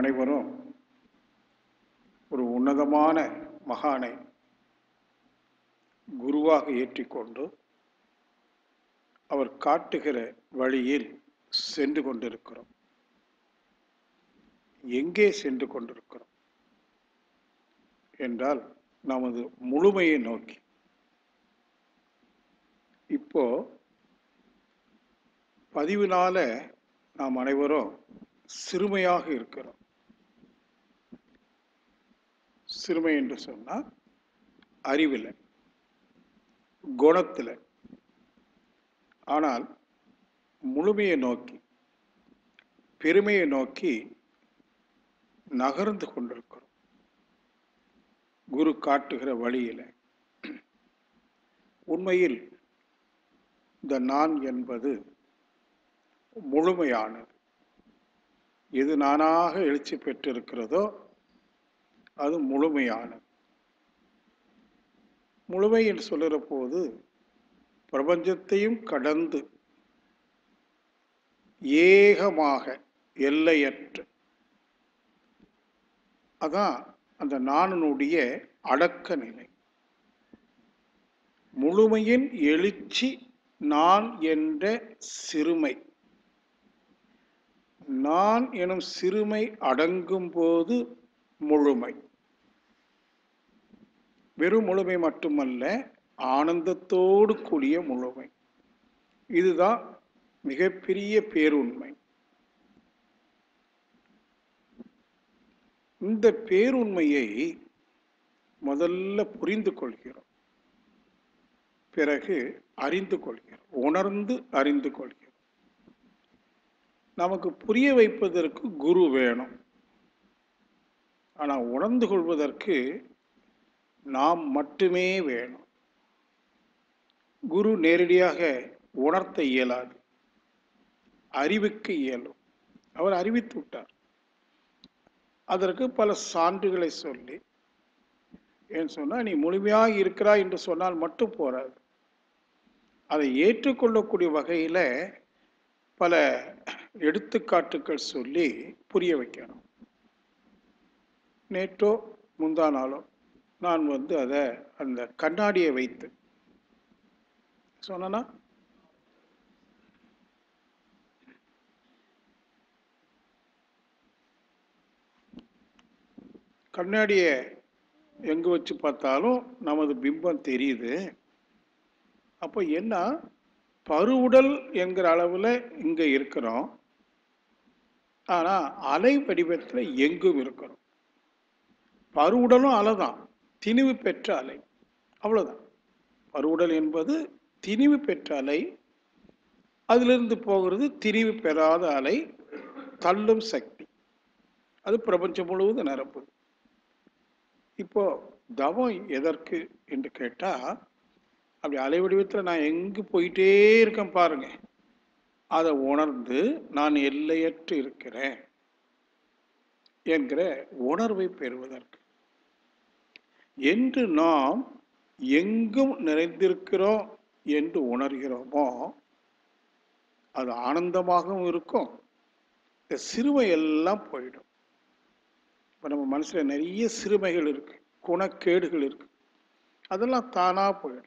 அனைவரும் ஒரு உன்னதமான மகானை குருவாக ஏற்றிக்கொண்டு அவர் காட்டுகிற வழியில் சென்று கொண்டிருக்கிறோம் எங்கே சென்று கொண்டிருக்கிறோம் என்றால் நமது முழுமையை நோக்கி இப்போ பதிவினால நாம் அனைவரும் சிறுமையாக இருக்கிறோம் சிறுமை என்று சொன்னால் அறிவில் குணத்தில் ஆனால் முழுமையை நோக்கி பெருமையை நோக்கி நகர்ந்து கொண்டிருக்கிறோம் குரு காட்டுகிற வழியில் உண்மையில் இந்த நான் என்பது முழுமையானது எது நானாக எழுச்சி பெற்றிருக்கிறதோ அது முழுமையானது முழுமை என்று சொல்லுகிற போது பிரபஞ்சத்தையும் கடந்து ஏகமாக எல்லையற்ற அதான் அந்த நானனுடைய அடக்க நிலை முழுமையின் எழுச்சி நான் என்ற சிறுமை நான் எனும் சிறுமை அடங்கும் போது முழுமை வெறும் முழுமை மட்டுமல்ல ஆனந்தத்தோடு கூடிய முழுமை இதுதான் மிகப்பெரிய பேருண்மை இந்த பேருண்மையை முதல்ல புரிந்து கொள்கிறோம் பிறகு அறிந்து கொள்கிறோம் உணர்ந்து அறிந்து கொள்கிறோம் நமக்கு புரிய வைப்பதற்கு குரு வேணும் ஆனால் உணர்ந்து கொள்வதற்கு நாம் மட்டுமே வேணும் குரு நேரடியாக உணர்த்த இயலாது அறிவுக்கு இயலும் அவர் அறிவித்து விட்டார் அதற்கு பல சான்றுகளை சொல்லி ஏன்னு சொன்னால் நீ முழுமையாக இருக்கிறாய் என்று சொன்னால் மட்டும் போராது அதை ஏற்றுக்கொள்ளக்கூடிய வகையில் பல எடுத்துக்காட்டுகள் சொல்லி புரிய வைக்கணும் நேற்றோ முந்தா நாளோ நான் வந்து அதை அந்த கண்ணாடியை வைத்து சொன்னா கண்ணாடியை எங்கே வச்சு பார்த்தாலும் நமது பிம்பம் தெரியுது அப்போ என்ன பருவுடல் என்கிற அளவில் இங்கே இருக்கிறோம் ஆனால் அலை வடிவத்தில் எங்கும் இருக்கிறோம் பருவுடலும் அலை தான் திணிவு பெற்ற அலை அவ்வளோதான் பருவுடல் என்பது திணிவு பெற்ற அலை அதிலிருந்து போகிறது திணிவு பெறாத அலை தள்ளும் சக்தி அது பிரபஞ்சம் முழுவதும் நிரப்புது இப்போ தவம் எதற்கு என்று கேட்டா அப்படி அலை வடிவத்தில் நான் எங்கு போயிட்டே இருக்கேன் பாருங்க அதை உணர்ந்து நான் எல்லையற்று இருக்கிறேன் என்கிற உணர்வை பெறுவதற்கு என்று நாம் எங்கும் நிறைந்திருக்கிறோம் என்று உணர்கிறோமோ அது ஆனந்தமாகவும் இருக்கும் இந்த சிறுமை எல்லாம் போயிடும் இப்போ நம்ம மனசில் நிறைய சிறுமைகள் இருக்கு குணக்கேடுகள் இருக்கு அதெல்லாம் தானாக போயிடும்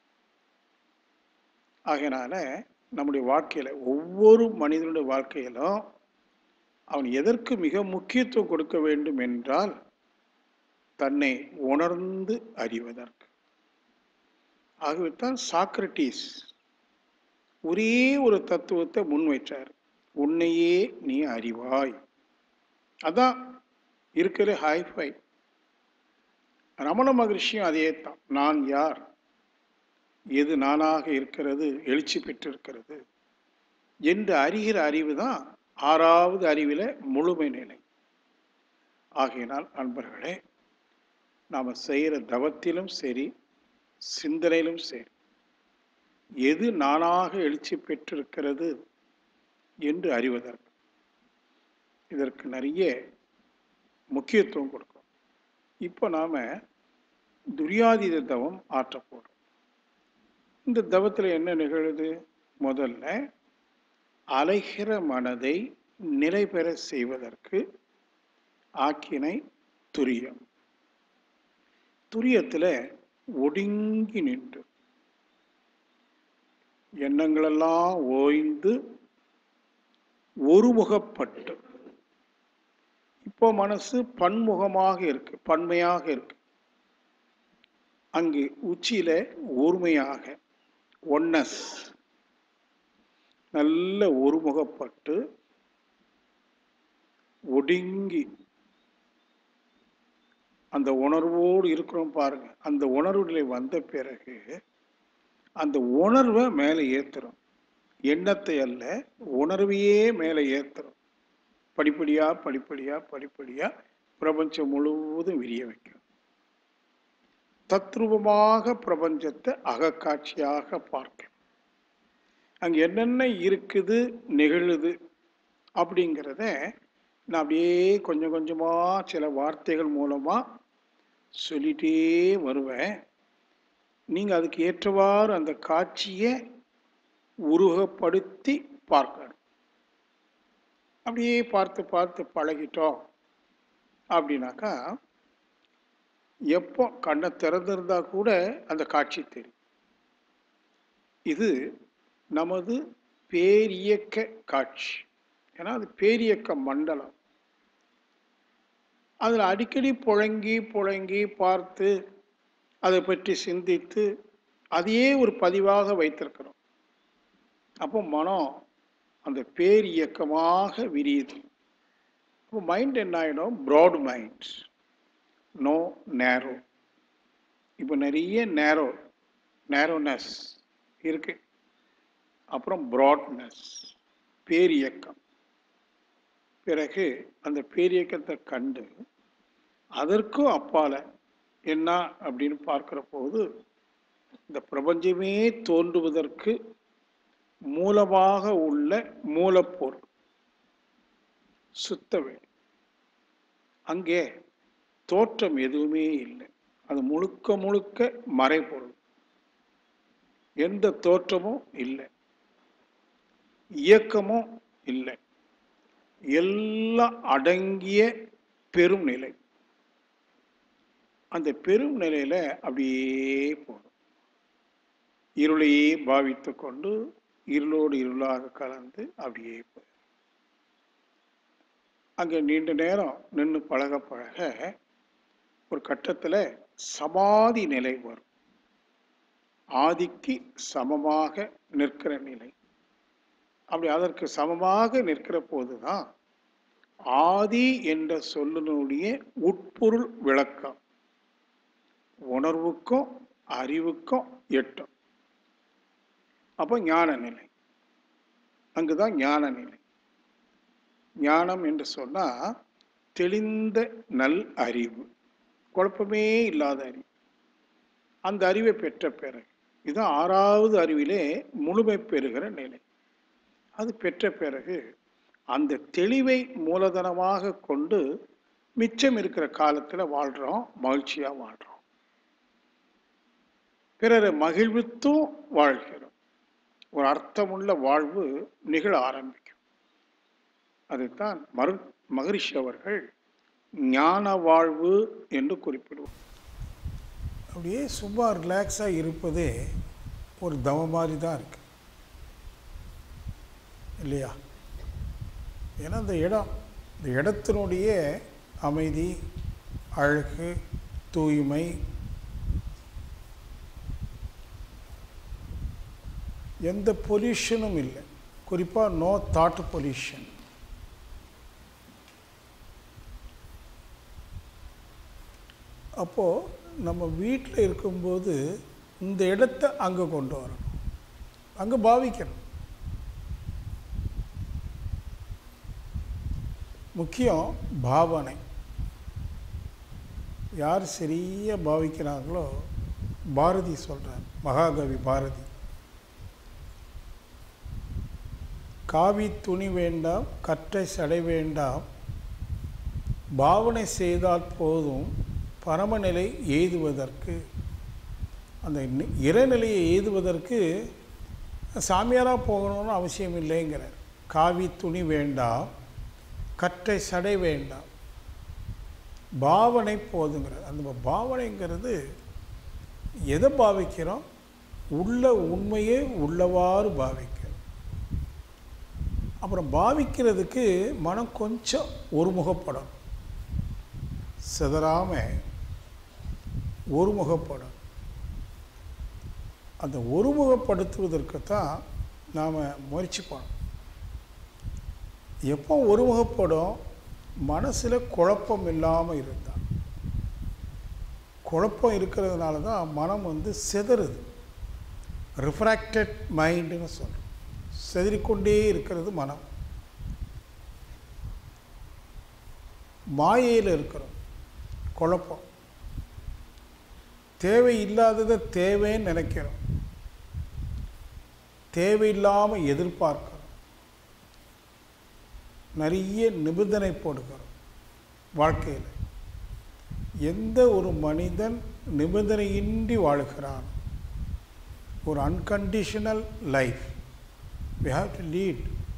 ஆகையினால நம்முடைய வாழ்க்கையில் ஒவ்வொரு மனிதனுடைய வாழ்க்கையிலும் அவன் எதற்கு மிக முக்கியத்துவம் கொடுக்க வேண்டும் என்றால் தன்னை உணர்ந்து அறிவதற்கு ஆகவே தான் சாக்ரட்டிஸ் ஒரே ஒரு தத்துவத்தை முன்வைச்சார் உன்னையே நீ அறிவாய் அதான் இருக்கிற ஹைஃபை ரமண மகரிஷியும் அதே தான் நான் யார் எது நானாக இருக்கிறது எழுச்சி பெற்றிருக்கிறது என்று அறிகிற அறிவு தான் ஆறாவது அறிவில் முழுமை நிலை ஆகையினால் அன்பர்களே நாம் செய்கிற தவத்திலும் சரி சிந்தனையிலும் சரி எது நானாக எழுச்சி பெற்றிருக்கிறது என்று அறிவதற்கு இதற்கு நிறைய முக்கியத்துவம் கொடுக்கும் இப்போ நாம் துரியாதீத தவம் ஆற்ற போகிறோம் இந்த தவத்தில் என்ன நிகழுது முதல்ல அலைகிற மனதை நிலை பெற செய்வதற்கு ஆக்கினை துரியம் துரியத்தில் ஒடுங்கி நின்று எண்ணங்களெல்லாம் ஓய்ந்து ஒருமுகப்பட்டு இப்போ மனசு பன்முகமாக இருக்கு பன்மையாக இருக்கு அங்கு உச்சியில ஒருமையாக ஒன்னஸ் நல்ல ஒருமுகப்பட்டு ஒடுங்கி அந்த உணர்வோடு இருக்கிறோம் பாருங்க அந்த உணர்வு நிலை வந்த பிறகு அந்த உணர்வை மேலே ஏத்துறோம் எண்ணத்தை அல்ல உணர்வையே மேலே ஏத்துறோம் படிப்படியா படிப்படியா படிப்படியா பிரபஞ்சம் முழுவதும் விரிய வைக்கும் தத்ரூபமாக பிரபஞ்சத்தை அகக்காட்சியாக பார்க்க அங்க என்னென்ன இருக்குது நிகழுது அப்படிங்கிறத நான் அப்படியே கொஞ்சம் கொஞ்சமா சில வார்த்தைகள் மூலமா சொல்லிட்டே வருவேன் நீங்க அதுக்கு ஏற்றவாறு அந்த காட்சியை உருவப்படுத்தி பார்க்கணும் அப்படியே பார்த்து பார்த்து பழகிட்டோம் அப்படின்னாக்கா எப்போ கண்ணை திறந்திருந்தா கூட அந்த காட்சி தெரியும் இது நமது பேரியக்க காட்சி ஏன்னா அது பேரியக்க மண்டலம் அதில் அடிக்கடி புழங்கி புழங்கி பார்த்து அதை பற்றி சிந்தித்து அதையே ஒரு பதிவாக வைத்திருக்கிறோம் அப்போ மனம் அந்த பேர் இயக்கமாக விரியுது அப்போ மைண்ட் என்ன ஆகிடும் ப்ராட் மைண்ட் நோ நேரோ இப்போ நிறைய நேரோ நேரோனஸ் இருக்கு அப்புறம் ப்ராட்னஸ் பேரியக்கம் பிறகு அந்த பேரியக்கத்தை கண்டு அதற்கும் அப்பால என்ன அப்படின்னு பார்க்கிற போது இந்த பிரபஞ்சமே தோன்றுவதற்கு மூலமாக உள்ள மூலப்பொருள் சுத்தவேல் அங்கே தோற்றம் எதுவுமே இல்லை அது முழுக்க முழுக்க மறைபொருள் எந்த தோற்றமும் இல்லை இயக்கமும் இல்லை எல்லாம் அடங்கிய பெரும் நிலை அந்த பெரும் நிலையில அப்படியே போகும் இருளையே பாவித்து கொண்டு இருளோடு இருளாக கலந்து அப்படியே போய் அங்கே நீண்ட நேரம் நின்று பழக பழக ஒரு கட்டத்தில் சமாதி நிலை வரும் ஆதிக்கு சமமாக நிற்கிற நிலை அப்படி அதற்கு சமமாக நிற்கிற போதுதான் ஆதி என்ற சொல்லினுடைய உட்பொருள் விளக்கம் உணர்வுக்கும் அறிவுக்கும் எட்டும் அப்போ ஞான நிலை அங்குதான் ஞான நிலை ஞானம் என்று சொன்னா தெளிந்த நல் அறிவு குழப்பமே இல்லாத அறிவு அந்த அறிவை பெற்ற பிறகு இதுதான் ஆறாவது அறிவிலே முழுமை பெறுகிற நிலை அது பெற்ற பிறகு அந்த தெளிவை மூலதனமாக கொண்டு மிச்சம் இருக்கிற காலத்தில் வாழ்கிறோம் மகிழ்ச்சியாக வாழ்கிறோம் பிறரை மகிழ்வித்தும் வாழ்கிறோம் ஒரு அர்த்தமுள்ள வாழ்வு நிகழ ஆரம்பிக்கும் அதைத்தான் மரு மகரிஷி அவர்கள் ஞான வாழ்வு என்று குறிப்பிடுவார் அப்படியே சும்மா ரிலாக்ஸாக இருப்பதே ஒரு தவ மாதிரி தான் இருக்கு இல்லையா ஏன்னா இந்த இடம் இந்த இடத்தினுடைய அமைதி அழகு தூய்மை எந்த பொல்யூஷனும் இல்லை குறிப்பாக நோ தாட் பொல்யூஷன் அப்போது நம்ம வீட்டில் இருக்கும்போது இந்த இடத்த அங்கே கொண்டு வரணும் அங்கே பாவிக்கணும் முக்கியம் பாவனை யார் சரியாக பாவிக்கிறாங்களோ பாரதி சொல்கிறார் மகாகவி பாரதி காவி துணி வேண்டாம் கற்றை சடை வேண்டாம் பாவனை செய்தால் போதும் பரமநிலை எய்துவதற்கு அந்த நி- இறைநிலையை எய்துவதற்கு சாமியாராக போகணும்னு அவசியம் இல்லைங்கிறார் காவி துணி வேண்டாம் கற்றை சடை வேண்டாம் பாவனை போதுங்கிறது அந்த பாவனைங்கிறது எதை பாவிக்கிறோம் உள்ள உண்மையே உள்ளவாறு பாவிக்கிறோம் அப்புறம் பாவிக்கிறதுக்கு மனம் கொஞ்சம் ஒருமுகப்படும் சிதறாமல் ஒருமுகப்படும் அந்த ஒருமுகப்படுத்துவதற்கு தான் நாம் முயற்சி பண்ணணும் எப்போ ஒருமுகப்படும் மனசில் குழப்பம் இல்லாமல் இருந்தால் குழப்பம் இருக்கிறதுனால தான் மனம் வந்து சிதறுது ரிஃப்ராக்டட் மைண்டுன்னு சொல்கிறோம் செதறிக்கொண்டே இருக்கிறது மனம் மாயையில் இருக்கிறோம் குழப்பம் தேவையில்லாததை தேவைன்னு நினைக்கிறோம் தேவையில்லாமல் எதிர்பார்க்கிறோம் நிறைய நிபந்தனை போடுகிறோம் வாழ்க்கையில் எந்த ஒரு மனிதன் நிபந்தனையின்றி வாழ்கிறான் ஒரு unconditional life we have to lead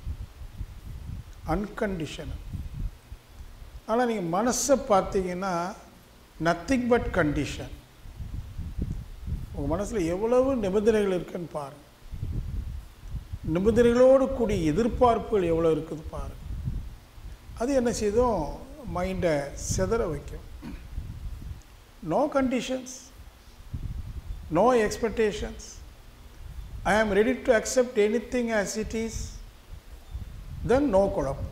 unconditional ஆனால் நீங்கள் மனசை பார்த்தீங்கன்னா நத்திங் பட் கண்டிஷன் உங்கள் மனசில் எவ்வளவு நிபந்தனைகள் இருக்குன்னு பாருங்கள் நிபந்தனைகளோடு கூடிய எதிர்பார்ப்புகள் எவ்வளோ இருக்குது பாருங்கள் அது என்ன செய்தும் மைண்டை செதற வைக்கும் no conditions no expectations I am ready to accept anything as it is then no குழப்பம்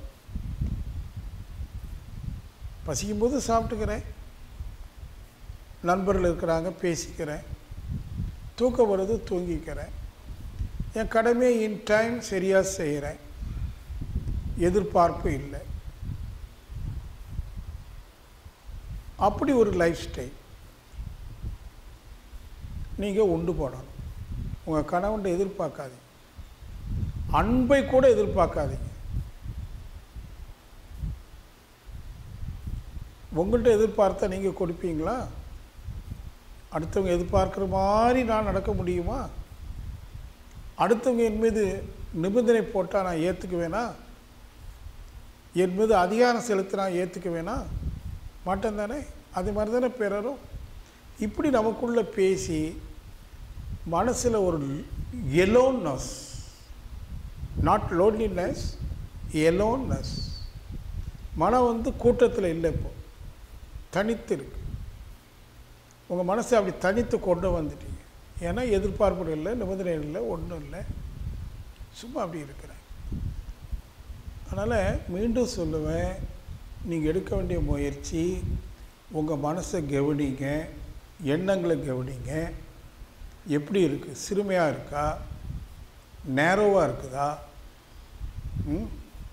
பசிக்கும்போது சாப்பிட்டுக்கிறேன் நண்பர்கள் இருக்கிறாங்க பேசிக்கிறேன் தூக்கம் வருது தூங்கிக்கிறேன் என் கடமையை இன் டைம் சரியாக செய்கிறேன் எதிர்பார்ப்பு இல்லை அப்படி ஒரு லைஃப் ஸ்டைல் நீங்கள் உண்டு போடணும் உங்கள் கணவன் எதிர்பார்க்காதீங்க அன்பை கூட எதிர்பார்க்காதீங்க உங்கள்கிட்ட எதிர்பார்த்தா நீங்கள் கொடுப்பீங்களா அடுத்தவங்க எதிர்பார்க்குற மாதிரி நான் நடக்க முடியுமா அடுத்தவங்க என் மீது நிபந்தனை போட்டால் நான் ஏற்றுக்குவேனா என் மீது அதிகாரம் செலுத்தி நான் ஏற்றுக்குவேனா மாட்டேன் தானே அது மாதிரி தானே பிறரும் இப்படி நமக்குள்ளே பேசி மனசில் ஒரு எலோன்னஸ் நாட் லோன்லினஸ் எலோன்னஸ் மனம் வந்து கூட்டத்தில் இல்லை இப்போ தனித்து இருக்கு உங்கள் மனசை அப்படி தனித்து கொண்டு வந்துட்டீங்க ஏன்னா எதிர்பார்ப்புகள் இல்லை நிபந்தனைகள் இல்லை ஒன்றும் இல்லை சும்மா அப்படி இருக்கிறேன் அதனால் மீண்டும் சொல்லுவேன் நீங்கள் எடுக்க வேண்டிய முயற்சி உங்கள் மனசை கவனிங்க எண்ணங்களை கவனிங்க எப்படி இருக்குது சிறுமையாக இருக்கா நேரோவாக இருக்குதா ம்?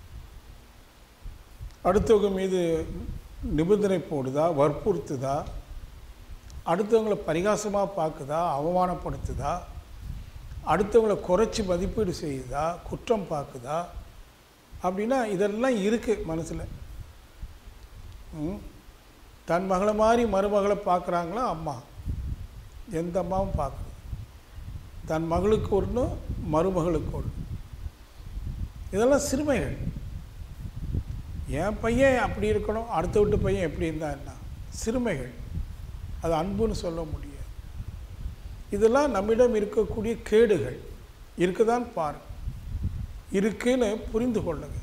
அடுத்தவங்க மீது நிபந்தனை போடுதா வற்புறுத்துதா அடுத்தவங்களை பரிகாசமாக பார்க்குதா அவமானப்படுத்துதா அடுத்தவங்களை குறைச்சி மதிப்பீடு செய்யுதா குற்றம் பார்க்குதா அப்படின்னா இதெல்லாம் இருக்குது மனசில் ம்? தன் மகளை மாதிரி மருமகளை பார்க்குறாங்களா அம்மா எந்த அம்மாவும் பார்க்குது தன் மகளுக்கு ஒன்று மருமகளுக்கு ஒன்று இதெல்லாம் சிறுமைகள் என் பையன் அப்படி இருக்கணும் அடுத்த வீட்டு பையன் எப்படி இருந்தா என்ன சிறுமைகள் அது அன்புன்னு சொல்ல முடியாது இதெல்லாம் நம்மிடம் இருக்கக்கூடிய கேடுகள் இருக்குதான் பாரு இருக்குன்னு புரிந்து கொள்ளுங்க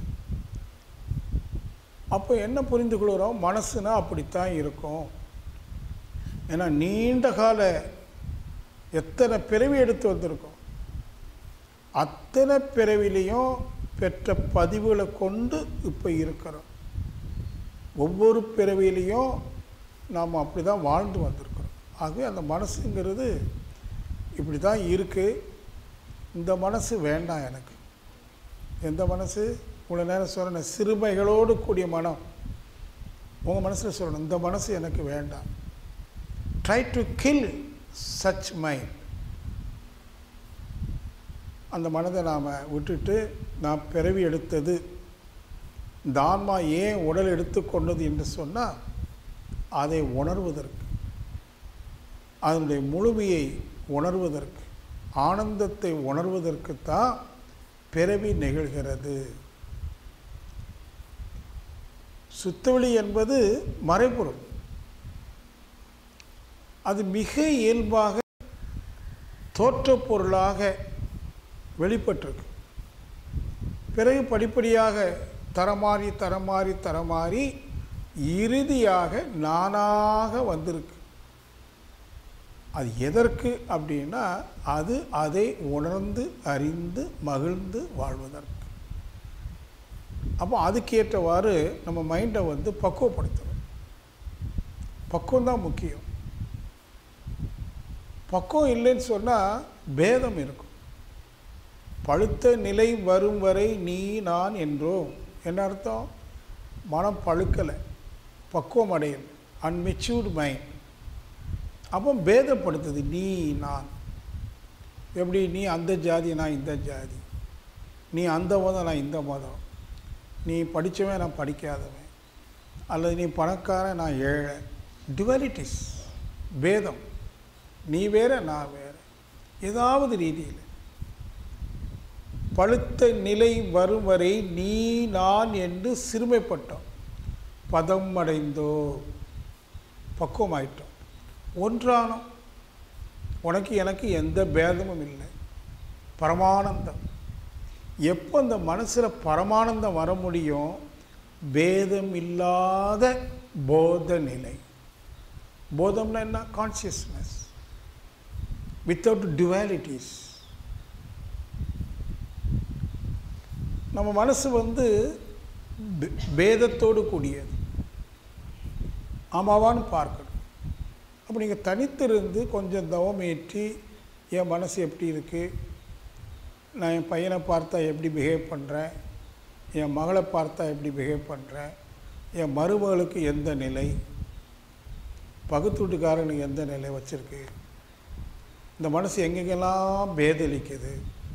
அப்போ என்ன புரிந்து கொள்கிறோம் மனசுனா அப்படித்தான் இருக்கும் ஏன்னா நீண்ட கால எத்தனை பிறவி எடுத்து வந்திருக்கோம் அத்தனை பிறவிலையும் பெற்ற பதிவுகளை கொண்டு இப்போ இருக்கிறோம் ஒவ்வொரு பிறவிலையும் நாம் அப்படி தான் வாழ்ந்து வந்திருக்கிறோம் ஆகவே அந்த மனசுங்கிறது இப்படி தான் இருக்குது இந்த மனசு வேண்டாம் எனக்கு எந்த மனசு இவ்வளோ நேரம் சொன்ன சிறுமைகளோடு கூடிய மனம் உங்கள் மனசில் சொல்லணும் இந்த மனசு எனக்கு வேண்டாம் try to kill such mind அந்த மனதை நாம் விட்டுட்டு நான் பிறவி எடுத்தது இந்த ஆன்மா ஏன் உடல் எடுத்துக்கொண்டது என்று சொன்னால் அதை உணர்வதற்கு அதனுடைய முழுமையை உணர்வதற்கு ஆனந்தத்தை உணர்வதற்கு தான் பிறவி நிகழ்கிறது சுத்தவெளி என்பது மறைபொருள் அது மிக இயல்பாக தோற்றப் பொருளாக வெளிப்பட்டிருக்கு பிறகு படிப்படியாக தரமாறி தரமாறி தரமாறி இறுதியாக நானாக வந்திருக்கு அது எதற்கு அப்படின்னா அது அதை உணர்ந்து அறிந்து மகிழ்ந்து வாழ்வதற்கு அப்போ அதுக்கேற்றவாறு நம்ம மைண்டை வந்து பக்குவப்படுத்துகிறோம் பக்குவம் தான் முக்கியம் பக்குவம் இல்லைன்னு சொன்னால் பேதம் இருக்கும் பழுத்த நிலை வரும் வரை நீ நான் என்றோம் என்ன அர்த்தம் மனம் பழுக்கலை பக்குவம் அடையல் அன்மெச்சூர்டு மைண்ட் அப்போ பேதப்படுத்துது நீ நான் எப்படி நீ அந்த ஜாதி நான் இந்த ஜாதி நீ அந்த மதம் நான் இந்த மதம் நீ படித்தவன் நான் படிக்காதவன் அல்லது நீ பணக்காரன் நான் ஏழை டிவாலிட்டிஸ் பேதம் நீ வேற நான் வேற ஏதாவது ரீதியில் பழுத்த நிலை வரும் வரை நீ நான் என்று சிறுமைப்பட்டோம் பதம் அடைந்தோ பக்குவமாயிட்டோம் ஒன்றானோம் உனக்கு எனக்கு எந்த பேதமும் இல்லை பரமானந்தம் எப்போ அந்த மனசில் பரமானந்தம் வர முடியும் பேதம் இல்லாத போத நிலை போதம்னா என்ன கான்சியஸ்னஸ் வித்தவுட் டுவாலிட்டிஸ் நம்ம மனசு வந்து பே- பேதத்தோடு கூடியது ஆமாவான்னு பார்க்கணும் அப்போ நீங்கள் தனித்திருந்து கொஞ்சம் தவம் ஏற்றி என் மனசு எப்படி இருக்குது நான் என் பையனை பார்த்தா எப்படி பிஹேவ் பண்ணுறேன் என் மகளை பார்த்தா எப்படி பிஹேவ் பண்ணுறேன் என் மருமகளுக்கு எந்த நிலை பகுத்து வீட்டுக்காரனுக்கு எந்த நிலை வச்சுருக்கு இந்த மனசு எங்கெங்கெல்லாம் பேதலிக்குது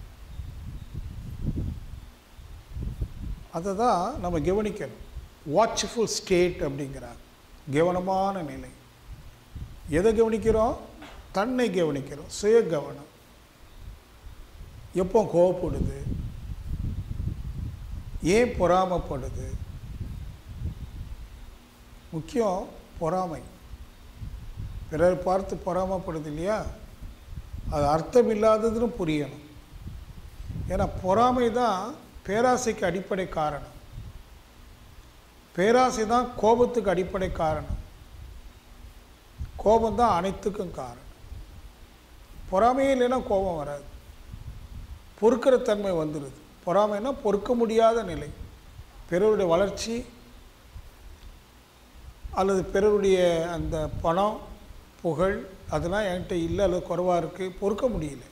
அதை தான் நம்ம கவனிக்கணும் வாட்ச்ஃபுல் ஸ்டேட் அப்படிங்கிறாங்க கவனமான நிலை எதை கவனிக்கிறோம் தன்னை கவனிக்கிறோம் சுய கவனம் எப்போ கோவப்படுது ஏன் பொறாமப்படுது முக்கியம் பொறாமை பிறர் பார்த்து பொறாமப்படுது இல்லையா அது அர்த்தம் இல்லாததுன்னு புரியணும் ஏன்னா பொறாமை தான் பேராசைக்கு அடிப்படை காரணம் பேராசை தான் கோபத்துக்கு அடிப்படை காரணம் கோபம் தான் அனைத்துக்கும் காரணம் பொறாமையே இல்லைன்னா கோபம் வராது பொறுக்கிற தன்மை வந்துடுது பொறாமைன்னா பொறுக்க முடியாத நிலை பிறருடைய வளர்ச்சி அல்லது பிறருடைய அந்த பணம் புகழ் அதெல்லாம் என்கிட்ட இல்லை அல்லது குறைவாக இருக்குது பொறுக்க முடியல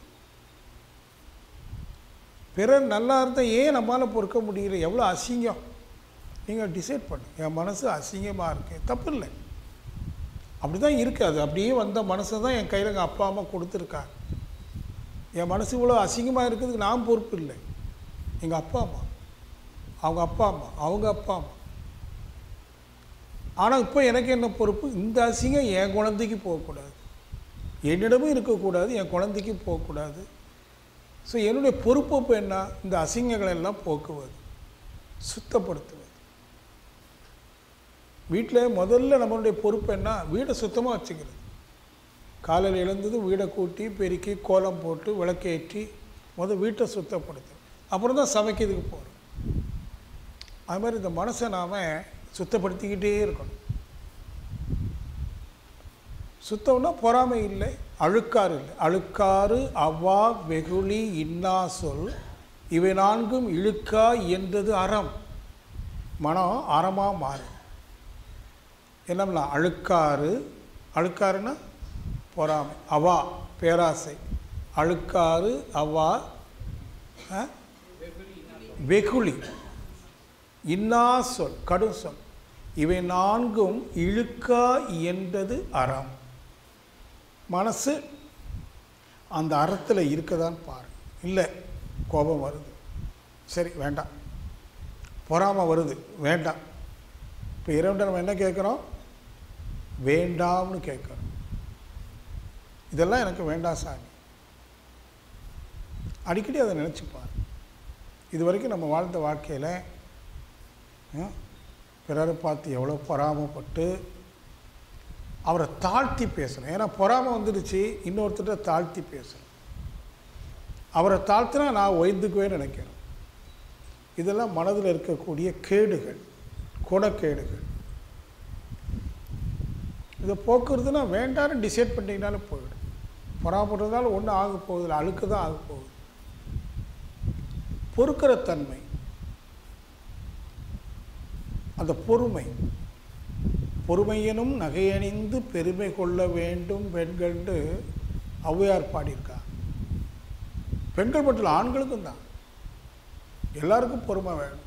பிறர் நல்லா இருந்தால் ஏன் நம்மளால் பொறுக்க முடியல எவ்வளோ அசிங்கம் நீங்கள் டிசைட் பண்ணு என் மனசு அசிங்கமாக இருக்குது தப்பு இல்லை அப்படி தான் இருக்குது அது அப்படியே வந்த மனசை தான் என் கையில் எங்கள் அப்பா அம்மா கொடுத்துருக்காங்க என் மனசு இவ்வளோ அசிங்கமாக இருக்கிறதுக்கு நான் பொறுப்பு இல்லை எங்கள் அப்பா அம்மா அவங்க அப்பா அம்மா அவங்க அப்பா அம்மா ஆனால் இப்போ எனக்கு என்ன பொறுப்பு இந்த அசிங்கம் என் குழந்தைக்கு போகக்கூடாது என்னிடமும் இருக்கக்கூடாது என் குழந்தைக்கு போகக்கூடாது ஸோ என்னுடைய பொறுப்பு இப்போ என்ன இந்த அசிங்கங்களை எல்லாம் போக்குவது சுத்தப்படுத்துவது வீட்டில் முதல்ல நம்மளுடைய பொறுப்பு என்ன வீடை சுத்தமாக வச்சுக்கிறது காலையில் எழுந்தது வீடை கூட்டி பெருக்கி கோலம் போட்டு விளக்கேற்றி முதல் வீட்டை சுத்தப்படுத்து அப்புறம் தான் சமைக்கிறதுக்கு போகிறோம் அது மாதிரி இந்த மனசை நாம் சுத்தப்படுத்திக்கிட்டே இருக்கணும் சுத்தம்னா பொறாமை இல்லை அழுக்காறு இல்லை அழுக்காறு அவ்வா வெகுளி இன்னா சொல் இவை நான்கும் இழுக்கா என்றது அறம் மனம் அறமாக மாறும் என்னம்னா அழுக்காறு அழுக்காறுன்னா பொறாமை அவா பேராசை அழுக்காறு அவா ஆ? வெகுளி இன்னா சொல் கடும் சொல் இவை நான்கும் இழுக்கா என்றது அறம் மனசு அந்த அறத்தில் இருக்கதான்னு பாரு இல்லை கோபம் வருது சரி வேண்டாம் பொறாமை வருது வேண்டாம் இப்போ இறைவன் நம்ம என்ன கேட்குறோம் வேண்டாம்னு கேட்குறோம் இதெல்லாம் எனக்கு வேண்டாம் சாமி அடிக்கடி அதை நினச்சிப்பார் இது வரைக்கும் நம்ம வாழ்ந்த வாழ்க்கையில் பிறரை பார்த்து எவ்வளோ பொறாமப்பட்டு அவரை தாழ்த்தி பேசணும் ஏன்னா பொறாமை வந்துடுச்சு இன்னொருத்தர்கிட்ட தாழ்த்தி பேசணும் அவரை தாழ்த்தினா நான் ஒய்ந்துக்குவே நினைக்கிறேன் இதெல்லாம் மனதில் இருக்கக்கூடிய கேடுகள் குணக்கேடுகள் இதை போக்குறதுனா வேண்டாம்னு டிசைட் பண்ணிங்கனாலும் போயிடும் பொறாமப்படுறதால ஒன்றும் ஆக போகுதில்லை அழுக்கு தான் ஆக போகுது பொறுக்கிற தன்மை அந்த பொறுமை பொறுமையனும் நகையணிந்து பெருமை கொள்ள வேண்டும் பெண்கள்னு ஔவையார் பாடியிருக்கா பெண்கள் மட்டும் இல்லை, ஆண்களுக்கும் தான் எல்லாருக்கும் பொறுமை வேணும்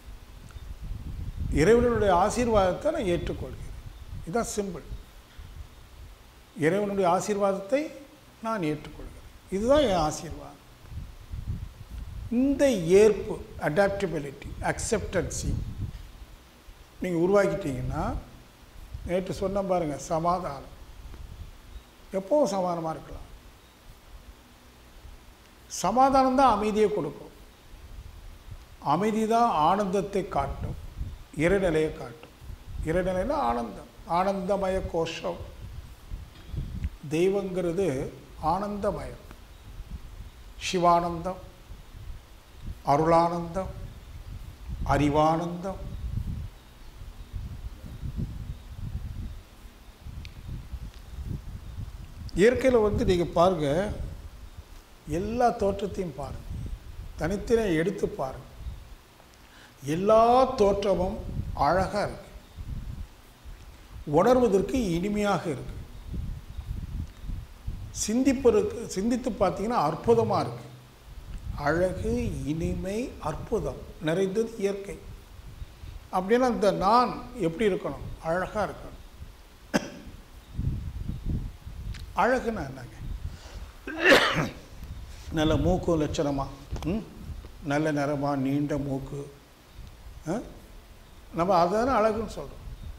இறைவனுடைய ஆசீர்வாதத்தை நான் ஏற்றுக்கொள்கிறேன் இதுதான் சிம்பிள் இறைவனுடைய ஆசீர்வாதத்தை நான் ஏற்றுக்கொள்கிறேன் இதுதான் என் ஆசீர்வாதம் இந்த ஏற்பு அடாப்டபிலிட்டி அக்செப்டன்சி நீங்கள் உருவாக்கிட்டீங்கன்னா நேற்று சொன்ன பாருங்க சமாதானம் எப்போவும் சமாதானமாக இருக்கலாம் சமாதானம் தான் அமைதியை கொடுக்கும் அமைதி தான் ஆனந்தத்தை காட்டும் இறைநிலையை காட்டும் இறைநிலைன்னா ஆனந்தம் ஆனந்தமய கோஷம் தெய்வங்கிறது ஆனந்தமயம் சிவானந்தம் அருளானந்தம் அறிவானந்தம் இயற்கையில் வந்து நீங்கள் பாருங்கள் எல்லா தோற்றத்தையும் பாருங்கள் தனித்தனி எடுத்து பாருங்கள் எல்லா தோற்றமும் அழகாக இருக்கு உணர்வதற்கு இனிமையாக இருக்கு சிந்திப்பதற்கு சிந்தித்து பார்த்தீங்கன்னா அற்புதமாக இருக்கு அழகு இனிமை அற்புதம் நிறைந்தது இயற்கை அப்படின்னா இந்த நான் எப்படி இருக்கணும் அழகாக இருக்கணும் அழகுன்னா என்னங்க நல்ல மூக்கு லட்சணமாக ம் நல்ல நிறமாக நீண்ட மூக்கு ஆ? நம்ம அதான அழகுன்னு சொல்கிறோம்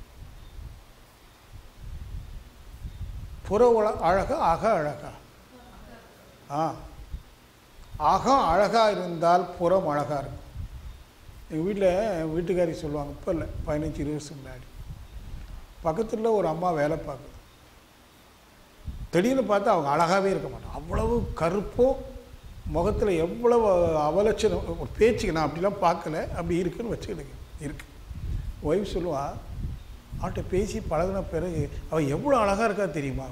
புற உல அழகா அக அழகா ஆ அகம் அழகாக இருந்தால் புறம் அழகாக இருக்கும் எங்கள் வீட்டில் வீட்டுக்காரி சொல்லுவாங்க இப்போ இல்லை பதினஞ்சு இருபது வருஷம் முன்னாடி பக்கத்தில் ஒரு அம்மா வேலை பார்க்குது திடீர்னு பார்த்தா அவங்க அழகாகவே இருக்க மாட்டாங்க அவ்வளவு கருப்போ முகத்தில் எவ்வளவு அவலட்சணம் ஒரு பேச்சுக்கு நான் அப்படிலாம் பார்க்கல அப்படி இருக்குன்னு வச்சுக்கிடுங்க இருக்கு ஒய்ஃப் சொல்லுவா அவன்கிட்ட பேசி பழகுன பிறகு அவள் எவ்வளோ அழகாக இருக்கா தெரியுமா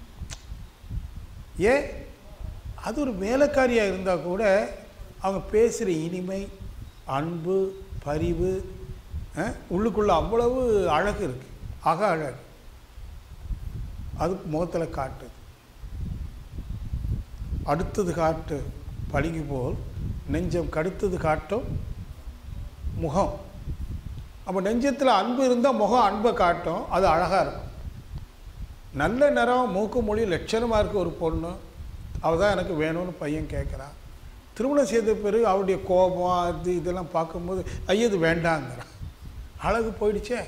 ஏன் அது ஒரு வேலைக்காரியாக இருந்தால் கூட அவங்க பேசுகிற இனிமை அன்பு பரிவு அஹ், உள்ளுக்குள்ள அவ்வளவு அழகு இருக்குது அக அழகு அது முகத்தில் காட்டுது அடுத்தது காட்டு பளிங்கு போல் நெஞ்சம் கடுத்தது காட்டும் முகம் அப்போ நெஞ்சத்தில் அன்பு இருந்தால் முகம் அன்பை காட்டும் அது அழகாக இருக்கும் நல்ல நிறம் மூக்கு மொழி லட்சணமாக இருக்க ஒரு பொண்ணு அவள் தான் எனக்கு வேணும்னு பையன் கேட்குறான் திருமணம் செய்த பிறகு அவருடைய கோபம் அது இதெல்லாம் பார்க்கும்போது ஐயோ இது வேண்டாங்கிறான் அழகு போயிடுச்சே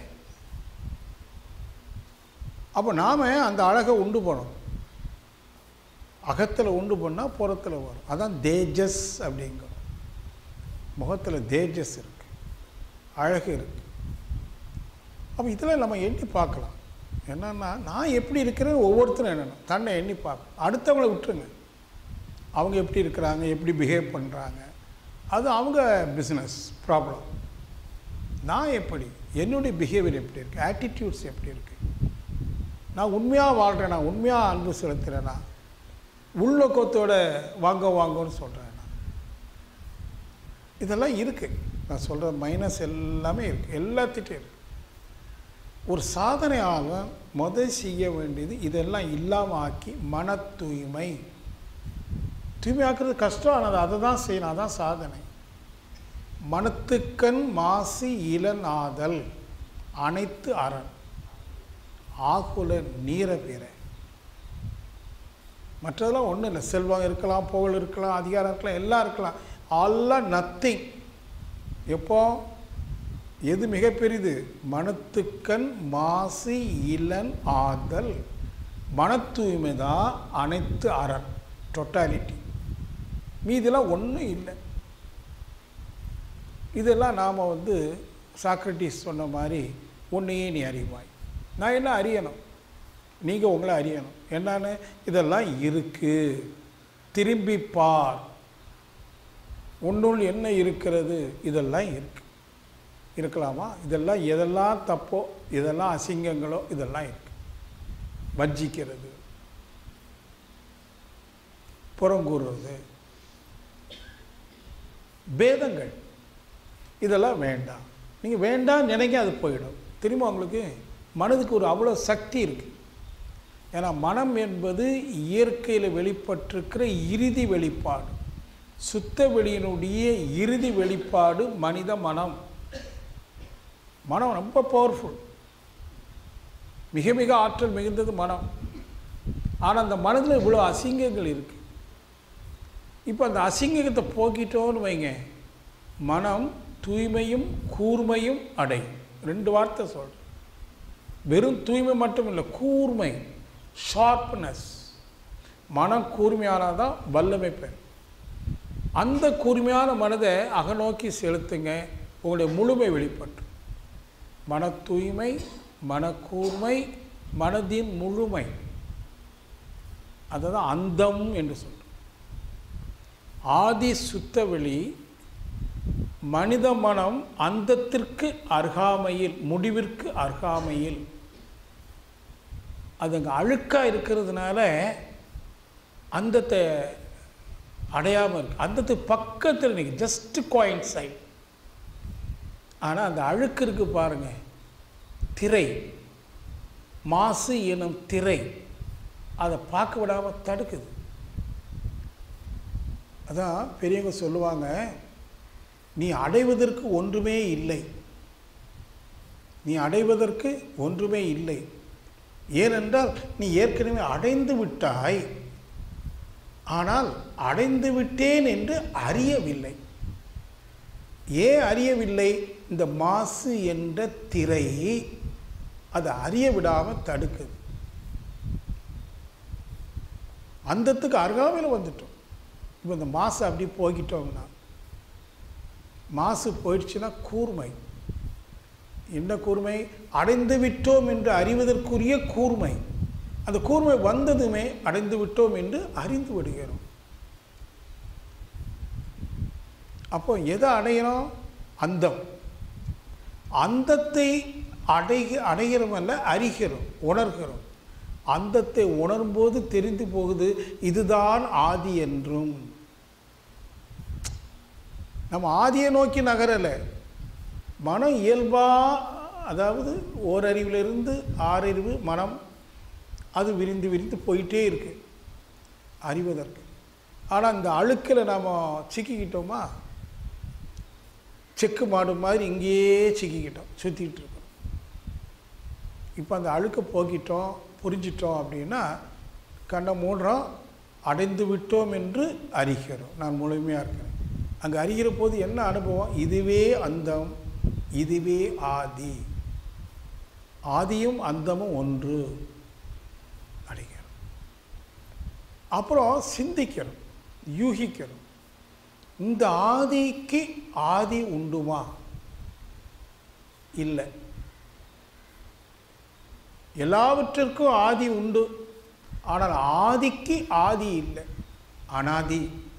அப்போ நாம் அந்த அழகை உண்டு பண்ணணும் அகத்தில் உண்டு பண்ணால் புறத்தில் வரும் அதான் தேஜஸ் அப்படிங்கிறோம் முகத்தில் தேஜஸ் இருக்குது அழகு இருக்குது அப்போ இதில் நம்ம எண்ணி பார்க்கலாம் என்னன்னா நான் எப்படி இருக்கிறேன்னு ஒவ்வொருத்தரும் எண்ணணும் தன்னை எண்ணி பார்க்கணும் அடுத்தவங்களை விட்டுருங்க அவங்க எப்படி இருக்கிறாங்க எப்படி பிஹேவ் பண்ணுறாங்க அது அவங்க பிஸ்னஸ் ப்ராப்ளம் நான் எப்படி என்னுடைய பிஹேவியர் எப்படி இருக்குது ஆட்டிடியூட்ஸ் எப்படி இருக்குது நான் உண்மையாக வாழ்கிறேனா உண்மையாக அன்பு செலுத்துகிறேனா உள்நோக்கத்தோட வாங்க வாங்கன்னு சொல்கிறேன் நான் இதெல்லாம் இருக்குது நான் சொல்கிற மைனஸ் எல்லாமே இருக்குது எல்லாத்திட்டையும் இருக்குது ஒரு சாதனையாளன் முதல் செய்ய வேண்டியது இதெல்லாம் இல்லாமல் ஆக்கி மன தூய்மை தூய்மையாக்குறது கஷ்டம் ஆனால் அதை தான் செய்யணும் அதான் சாதனை மனத்துக்கண் மாசு இளநாதல் அனைத்து அரண் ஆகுல நீர பிற மற்றதெல்லாம் ஒன்றும் இல்லை செல்வம் இருக்கலாம் புகழ் இருக்கலாம் அதிகாரம் இருக்கலாம் எல்லாம் இருக்கலாம் ஆல்லாம் நத்திங் எப்போ எது மிகப்பெரிது மனத்துக்கண் மாசு இளன் ஆதல் மன தூய்மை தான் அனைத்து அரண் டொட்டாலிட்டி மீதெல்லாம் ஒன்றும் இல்லை இதெல்லாம் நாம் வந்து சாக்ரட்டிஸ் சொன்ன மாதிரி உன்னையே நீ அறிவாய் நான் என்ன அறியணும் நீங்கள் உங்களை அறியணும் என்னன்னு இதெல்லாம் இருக்குது திரும்பி பார் உன்னுள் என்ன இருக்கிறது இதெல்லாம் இருக்கு இருக்கலாமா இதெல்லாம் எதெல்லாம் தப்போ இதெல்லாம் அசிங்கங்களோ இதெல்லாம் இருக்கு வஞ்சிக்கிறது புறங்கூறுறது பேதங்கள் இதெல்லாம் வேண்டாம் நீங்கள் வேண்டாம் நினைக்க அது போயிடும் திரும்ப உங்களுக்கு மனதுக்கு ஒரு அவ்வளோ சக்தி இருக்குது ஏன்னா மனம் என்பது இயற்கையில் வெளிப்பட்டிருக்கிற இறுதி வெளிப்பாடு சுத்த வெளியினுடைய இறுதி வெளிப்பாடு மனித மனம் மனம் ரொம்ப பவர்ஃபுல் மிக மிக ஆற்றல் மிகுந்தது மனம் ஆனால் அந்த மனதில் இவ்வளோ அசிங்கங்கள் இருக்குது இப்போ அந்த அசிங்கத்தை போக்கிட்டோன்னு வைங்க மனம் தூய்மையும் கூர்மையும் அடையும் ரெண்டு வார்த்தை சொல்கிறேன் வெறும் தூய்மை மட்டும் இல்லை கூர்மை ஷார்ப்னஸ் மனம் கூர்மையானால் தான் வல்லமை பெறும் அந்த கூர்மையான மனதை அகநோக்கி செலுத்துங்க உங்களுடைய முழுமை வெளிப்பட்டு மன தூய்மை மனக்கூர்மை மனதின் முழுமை அதுதான் அந்தம் என்று சொல்கிறோம் ஆதி சுத்தவெளி மனித மனம் அந்தத்திற்கு அருகாமையில் முடிவிற்கு அருகாமையில் அது அங்கே அழுக்காக இருக்கிறதுனால அந்தத்தை அடையாமல் இருக்கு அந்தத்துக்கு பக்கத்தில் நீங்கள் ஜஸ்ட் கோயின் சைட் ஆனால் அந்த அழுக்கு இருக்கு பாருங்க திரை மாசு எனும் திரை அதை பார்க்க விடாமல் தடுக்குது அதான் பெரியவங்க சொல்லுவாங்க நீ அடைவதற்கு ஒன்றுமே இல்லை நீ அடைவதற்கு ஒன்றுமே இல்லை ஏனென்றால் நீ ஏற்கனவே அடைந்து விட்டாய் ஆனால் அடைந்து விட்டேன் என்று அறியவில்லை ஏன் அறியவில்லை இந்த மாசு என்ற திரை அதை அறிய விடாமல் தடுக்குது அந்தத்துக்கு அருகாமையில் வந்துட்டோம் இப்போ இந்த மாசு அப்படி போய்கிட்டோம்னா மாசு போயிடுச்சுன்னா கூர்மை என்ன கூர்மை அடைந்து விட்டோம் என்று அறிவதற்குரிய கூர்மை அந்த கூர்மை வந்ததுமே அடைந்து விட்டோம் என்று அறிந்து விடுகிறோம் அப்போ எதை அடையணும் அந்தம் அந்தத்தை அடைய அடைகிறோம் அல்ல அறிகிறோம் உணர்கிறோம் அந்தத்தை உணரும்போது தெரிந்து போகுது இதுதான் ஆதி என்றும் நம்ம ஆதியை நோக்கி நகரலை மனம் இயல்பாக அதாவது ஓரறிவிலிருந்து ஆறறிவு மனம் அது விரிந்து விரிந்து போயிட்டே இருக்கு அறிவதற்கு ஆனால் இந்த அழுக்கில் நாம் சிக்கிக்கிட்டோமா செக்கு மாடு மாதிரி இங்கேயே சிக்கிக்கிட்டோம் சுற்றிக்கிட்டு இருக்கோம் இப்போ அந்த அழுக்கை போக்கிட்டோம் புரிஞ்சிட்டோம் அப்படின்னா கண்ணை மூடுறோம் அடைந்து விட்டோம் என்று அறிகிறோம் நான் முழுமையாக இருக்கிறேன் அங்கே அறிகிற போது என்ன அனுபவம் இதுவே அந்தம் இதுவே ஆதி ஆதியும் அந்தமும் ஒன்று அடைகிறோம் அப்புறம் சிந்திக்கிறோம் யூகிக்கிறோம் இந்த ஆதிக்கு ஆதி உண்டுமா இல்லை எல்லாவற்றிற்கும் ஆதி உண்டு ஆனால் ஆதிக்கு ஆதி இல்லை அனாதி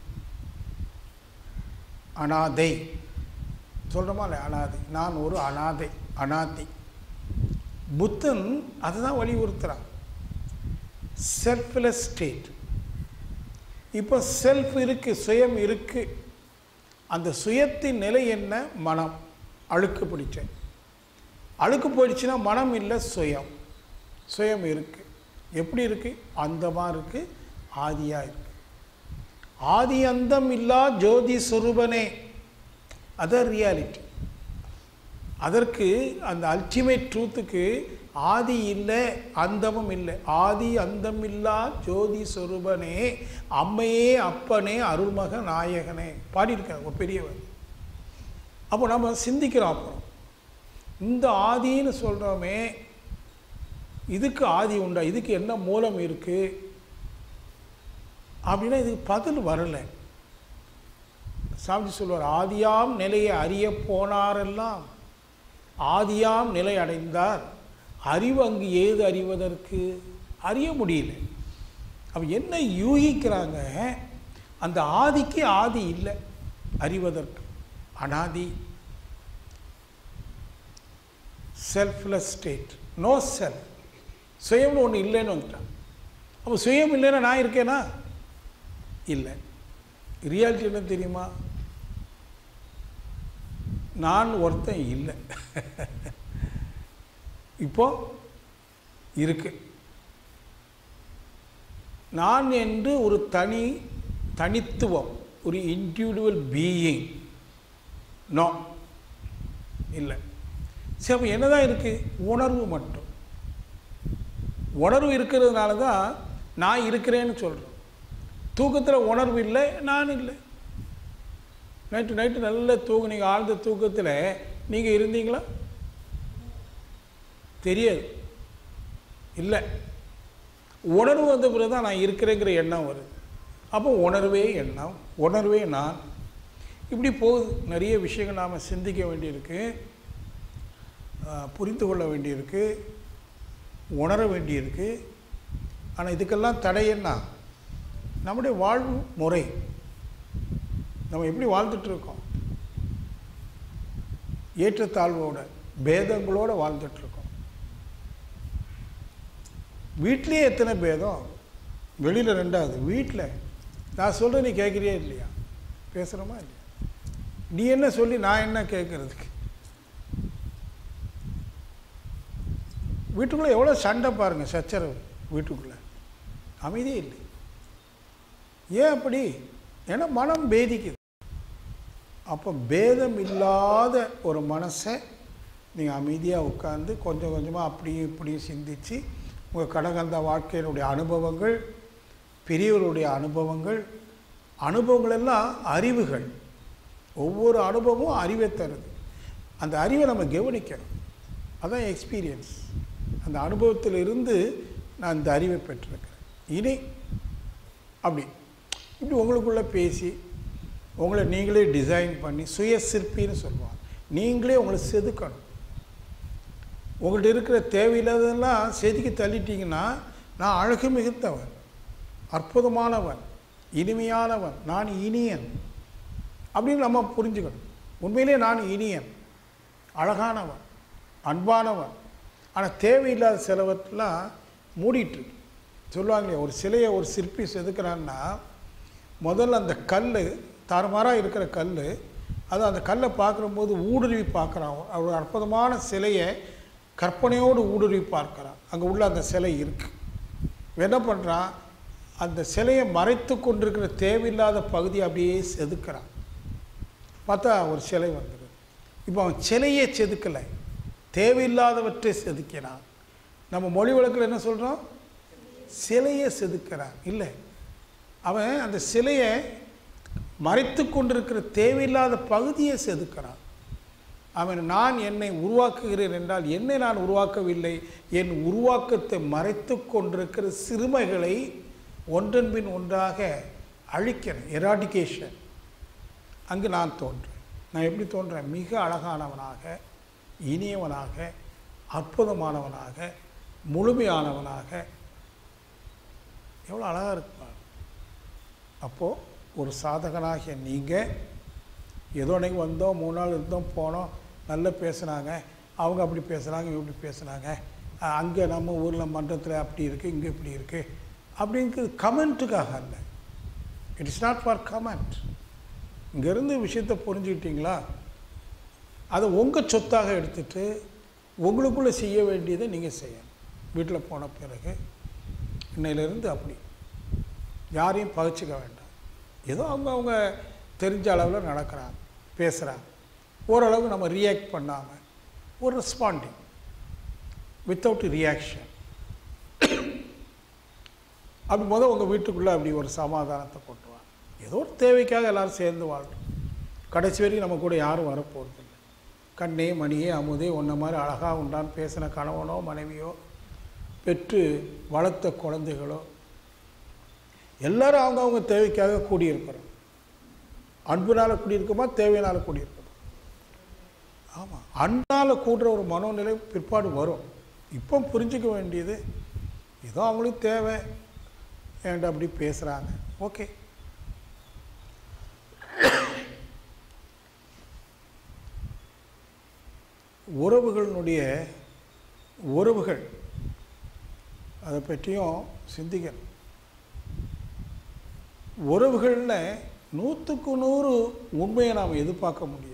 அனாதை சொல்கிறோமா இல்லை அனாதை நான் ஒரு அனாதை அனாதி புத்தன் அதுதான் வலியுறுத்துகிறான் செல்ஃப்லெஸ் ஸ்டேட் இப்போ செல்ஃப் இருக்குது சுயம் இருக்குது அந்த சுயத்தின் நிலை என்ன மனம் அழுக்கு பிடிச்சேன் அழுக்கு போயிடுச்சுன்னா மனம் இல்லை சுயம் சுயம் இருக்குது எப்படி இருக்குது அந்தமாக இருக்குது ஆதியாக இருக்குது ஆதி அந்தம் இல்லா ஜோதி சொரூபனே அதர் ரியாலிட்டி அதற்கு அந்த அல்டிமேட் ட்ரூத்துக்கு ஆதி இல்லை அந்தமும் இல்லை ஆதி அந்தம் இல்லா ஜோதி சொரூபனே அம்மையே அப்பனே அருள்மக நாயகனே பாடியிருக்கார் ஒரு பெரியவர் அப்போ நம்ம சிந்திக்கிறோம் அப்புறம் இந்த ஆதின்னு சொல்கிறோமே இதுக்கு ஆதி உண்டா இதுக்கு என்ன மூலம் இருக்குது அப்படின்னா இதுக்கு பதில் வரலை சாமிஜி சொல்வார் ஆதியாம் நிலையை அறிய போனாரெல்லாம் ஆதியாம் நிலை அடைந்தார் அறிவு அங்கு ஏது அறிவதற்கு அறிய முடியல அவ என்ன யூகிக்கிறாங்க அந்த ஆதிக்கு ஆதி இல்லை அறிவதற்கு அனாதி செல்ஃப்லெஸ் ஸ்டேட் நோ செல்ஃப் சுயம்னு ஒன்று இல்லைன்னு வந்துட்டான் அப்போ சுயம் இல்லைன்னா நான் இருக்கேனா இல்லை ரியாலிட்டி என்ன தெரியுமா நான் ஒருத்தன் இல்லை இப்போ இருக்கு நான் என்று ஒரு தனி தனித்துவம் ஒரு இண்டிவிஜுவல் பீயிங் நோ இல்லை சரி அப்போ என்னதான் இருக்கு உணர்வு மட்டும் உணர்வு இருக்கிறதுனால தான் நான் இருக்கிறேன்னு சொல்கிறேன் தூக்கத்தில் உணர்வு இல்லை நான் இல்லை நைட்டு நைட்டு நல்ல தூக்கம் நீங்கள் ஆழ்ந்த தூக்கத்தில் நீங்கள் இருந்தீங்களா தெரியாது இல்லை உணர்வு வந்த பிறகு தான் நான் இருக்கிறேங்கிற எண்ணம் வருது அப்போ உணர்வே எண்ணம் உணர்வே நான் இப்படி போகுது நிறைய விஷயங்கள் நாம் சிந்திக்க வேண்டியிருக்கு ஆஹ், புரிந்து கொள்ள வேண்டியிருக்கு உணர வேண்டியிருக்கு ஆனால் இதுக்கெல்லாம் தடை என்ன நம்முடைய வாழ்வு முறை நம்ம எப்படி வாழ்ந்துட்டு இருக்கோம் ஏற்றத்தாழ்வோட பேதங்களோட வாழ்ந்துட்டு இருக்கோம் வீட்லேயே எத்தனை பேதம் வெளியில் ரெண்டாவது வீட்டில் நான் சொல்கிறேன் நீ கேட்குறியா இல்லையா பேசுகிறோமா இல்லையா நீ என்ன சொல்லி நான் என்ன கேட்குறதுக்கு வீட்டுக்குள்ளே எவ்வளோ சண்டை பாருங்கள் சச்சரவு வீட்டுக்குள்ளே அமைதியே இல்லை ஏன் அப்படி ஏன்னா மனம் பேதிக்குது அப்போ பேதம் இல்லாத ஒரு மனசை நீங்கள் அமைதியாக உட்காந்து கொஞ்சம் கொஞ்சமாக அப்படியும் இப்படியும் சிந்திச்சு உங்கள் கடகந்த வாழ்க்கையினுடைய அனுபவங்கள் பெரியவருடைய அனுபவங்கள் அனுபவங்கள் எல்லாம் அறிவுகள் ஒவ்வொரு அனுபவமும் அறிவை தருது அந்த அறிவை நம்ம கவனிக்கணும் அதான் எக்ஸ்பீரியன்ஸ் அந்த அனுபவத்தில் இருந்து நான் இந்த அறிவை பெற்றிருக்கிறேன் இனி அப்படி இப்படி உங்களுக்குள்ளே பேசி உங்களை நீங்களே டிசைன் பண்ணி சுய சிற்பின்னு சொல்லுவாங்க நீங்களே உங்களை செதுக்கணும் உங்கள்கிட்ட இருக்கிற தேவையில்லாததெல்லாம் செதுக்கி தள்ளிட்டீங்கன்னா நான் அழகு மிகுந்தவன் அற்புதமானவன் இனிமையானவன் நான் இனியன் அப்படின்னு நம்ம புரிஞ்சுக்கணும் உண்மையிலே நான் இனியன் அழகானவன் அன்பானவன் ஆனால் தேவையில்லாத சிலவற்றெல்லாம் மூடிட்டு இருக்கு. சொல்லுவாங்களே ஒரு சிலையை ஒரு சிற்பி செதுக்கிறான்னா முதல்ல அந்த கல் தாறுமாறாக இருக்கிற கல் அது அந்த கல்லை பார்க்கும்போது ஊடுருவி பார்க்குறான் ஒரு அற்புதமான சிலையை கற்பனையோடு ஊடுருவி பார்க்குறான் அங்கே உள்ள அந்த சிலை இருக்கு இவன் என்ன பண்ணுறான் அந்த சிலையை மறைத்து கொண்டிருக்கிற தேவையில்லாத பகுதியை அப்படியே செதுக்கிறான் பார்த்தா ஒரு சிலை வந்துடுது இப்போ அவன் சிலையே செதுக்கலை தேவையில்லாதவற்றை செதுக்கிறான் நம்ம மொழி வழக்கில் என்ன சொல்கிறோம் சிலையை செதுக்கிறான் இல்லை அவன் அந்த சிலையை மறைத்து கொண்டிருக்கிற தேவையில்லாத பகுதியை செதுக்கிறான் அவன் நான் என்னை உருவாக்குகிறேன் என்றால் என்னை நான் உருவாக்கவில்லை என் உருவாக்கத்தை மறைத்து கொண்டிருக்கிற சிறுமைகளை ஒன்றன் பின் ஒன்றாக அழிக்கிறேன் எராடிகேஷன் அங்கு நான் தோன்றேன் நான் எப்படி தோன்றேன் மிக அழகானவனாக இனியவனாக அற்புதமானவனாக முழுமையானவனாக எவ்வளோ அழகாக இருப்பார் அப்போது ஒரு சாதகனாகிய நீங்கள் ஏதோ அன்றைக்கி வந்தோம் மூணு நாள் இருந்தோம் போனோம் நல்லா பேசுனாங்க அவங்க அப்படி பேசுனாங்க இவங்க இப்படி பேசுனாங்க அங்கே நம்ம ஊரில் மன்றத்தில் அப்படி இருக்குது இங்கே இப்படி இருக்குது அப்படிங்கிறது கமெண்ட்டுக்காக இல்லை it is not for comment இங்கேருந்து விஷயத்தை புரிஞ்சுக்கிட்டீங்களா அதை உங்கள் சொத்தாக எடுத்துட்டு உங்களுக்குள்ளே செய்ய வேண்டியதை நீங்கள் செய்யணும் வீட்டில் போன பிறகு இன்னையிலேருந்து அப்படி யாரையும் பகைச்சிக்க வேண்டாம் ஏதோ அவங்க அவங்க தெரிஞ்ச அளவில் நடக்கிறாங்க பேசுகிறாங்க ஓரளவு நம்ம ரியாக்ட் பண்ணாமல் ஒரு ரெஸ்பாண்டிங் வித்தவுட் ரியாக்ஷன் அப்படி முதல் உங்கள் வீட்டுக்குள்ளே அப்படி ஒரு சமாதானத்தை கொண்டு வாங்க ஏதோ ஒரு தேவைக்காக எல்லாரும் சேர்ந்து வாழ்றோம் கடைசி வரைக்கும் நம்ம கூட யாரும் வரப்போகிறதில்லை கண்ணே மணியே அமுதே உன்ன மாதிரி அழகாக உண்டான்னு பேசின கணவனோ மனைவியோ பெற்று வளர்த்த குழந்தைகளோ எல்லாரும் அவங்கவுங்க தேவைக்காக கூடியிருக்கிறோம் அன்புனால் கூடியிருக்குமா தேவையினால் கூடியிருக்குமா ஆமாம் அன்பால் கூடுற ஒரு மனோநிலை பிற்பாடு வரும் இப்போ புரிஞ்சுக்க வேண்டியது ஏதோ அவங்களுக்கு தேவை என்கிட்ட அப்படி பேசுகிறாங்க ஓகே உறவுகளினுடைய உறவுகள் அதை பற்றியும் சிந்திக்கணும் உறவுகளில் நூற்றுக்கு நூறு உண்மையை நாம் எதிர்பார்க்க முடியாது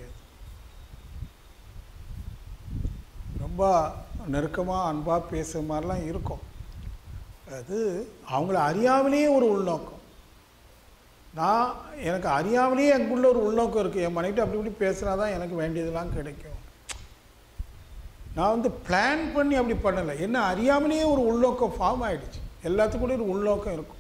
ரொம்ப நெருக்கமாக அன்பாக பேசுகிற மாதிரிலாம் இருக்கும் அது அவங்கள அறியாமலேயே ஒரு உள்நோக்கம் நான் எனக்கு அறியாமலேயே எனக்குள்ள ஒரு உள்நோக்கம் இருக்குது என் மனைவிட்டு அப்படி இப்படி பேசுனா தான் எனக்கு வேண்டியதெல்லாம் கிடைக்கும் நான் வந்து பிளான் பண்ணி அப்படி பண்ணலை என்ன அறியாமலேயே ஒரு உள்நோக்கம் ஃபார்ம் ஆயிடுச்சு எல்லாத்துக்கும் ஒரு உள்நோக்கம் இருக்கும்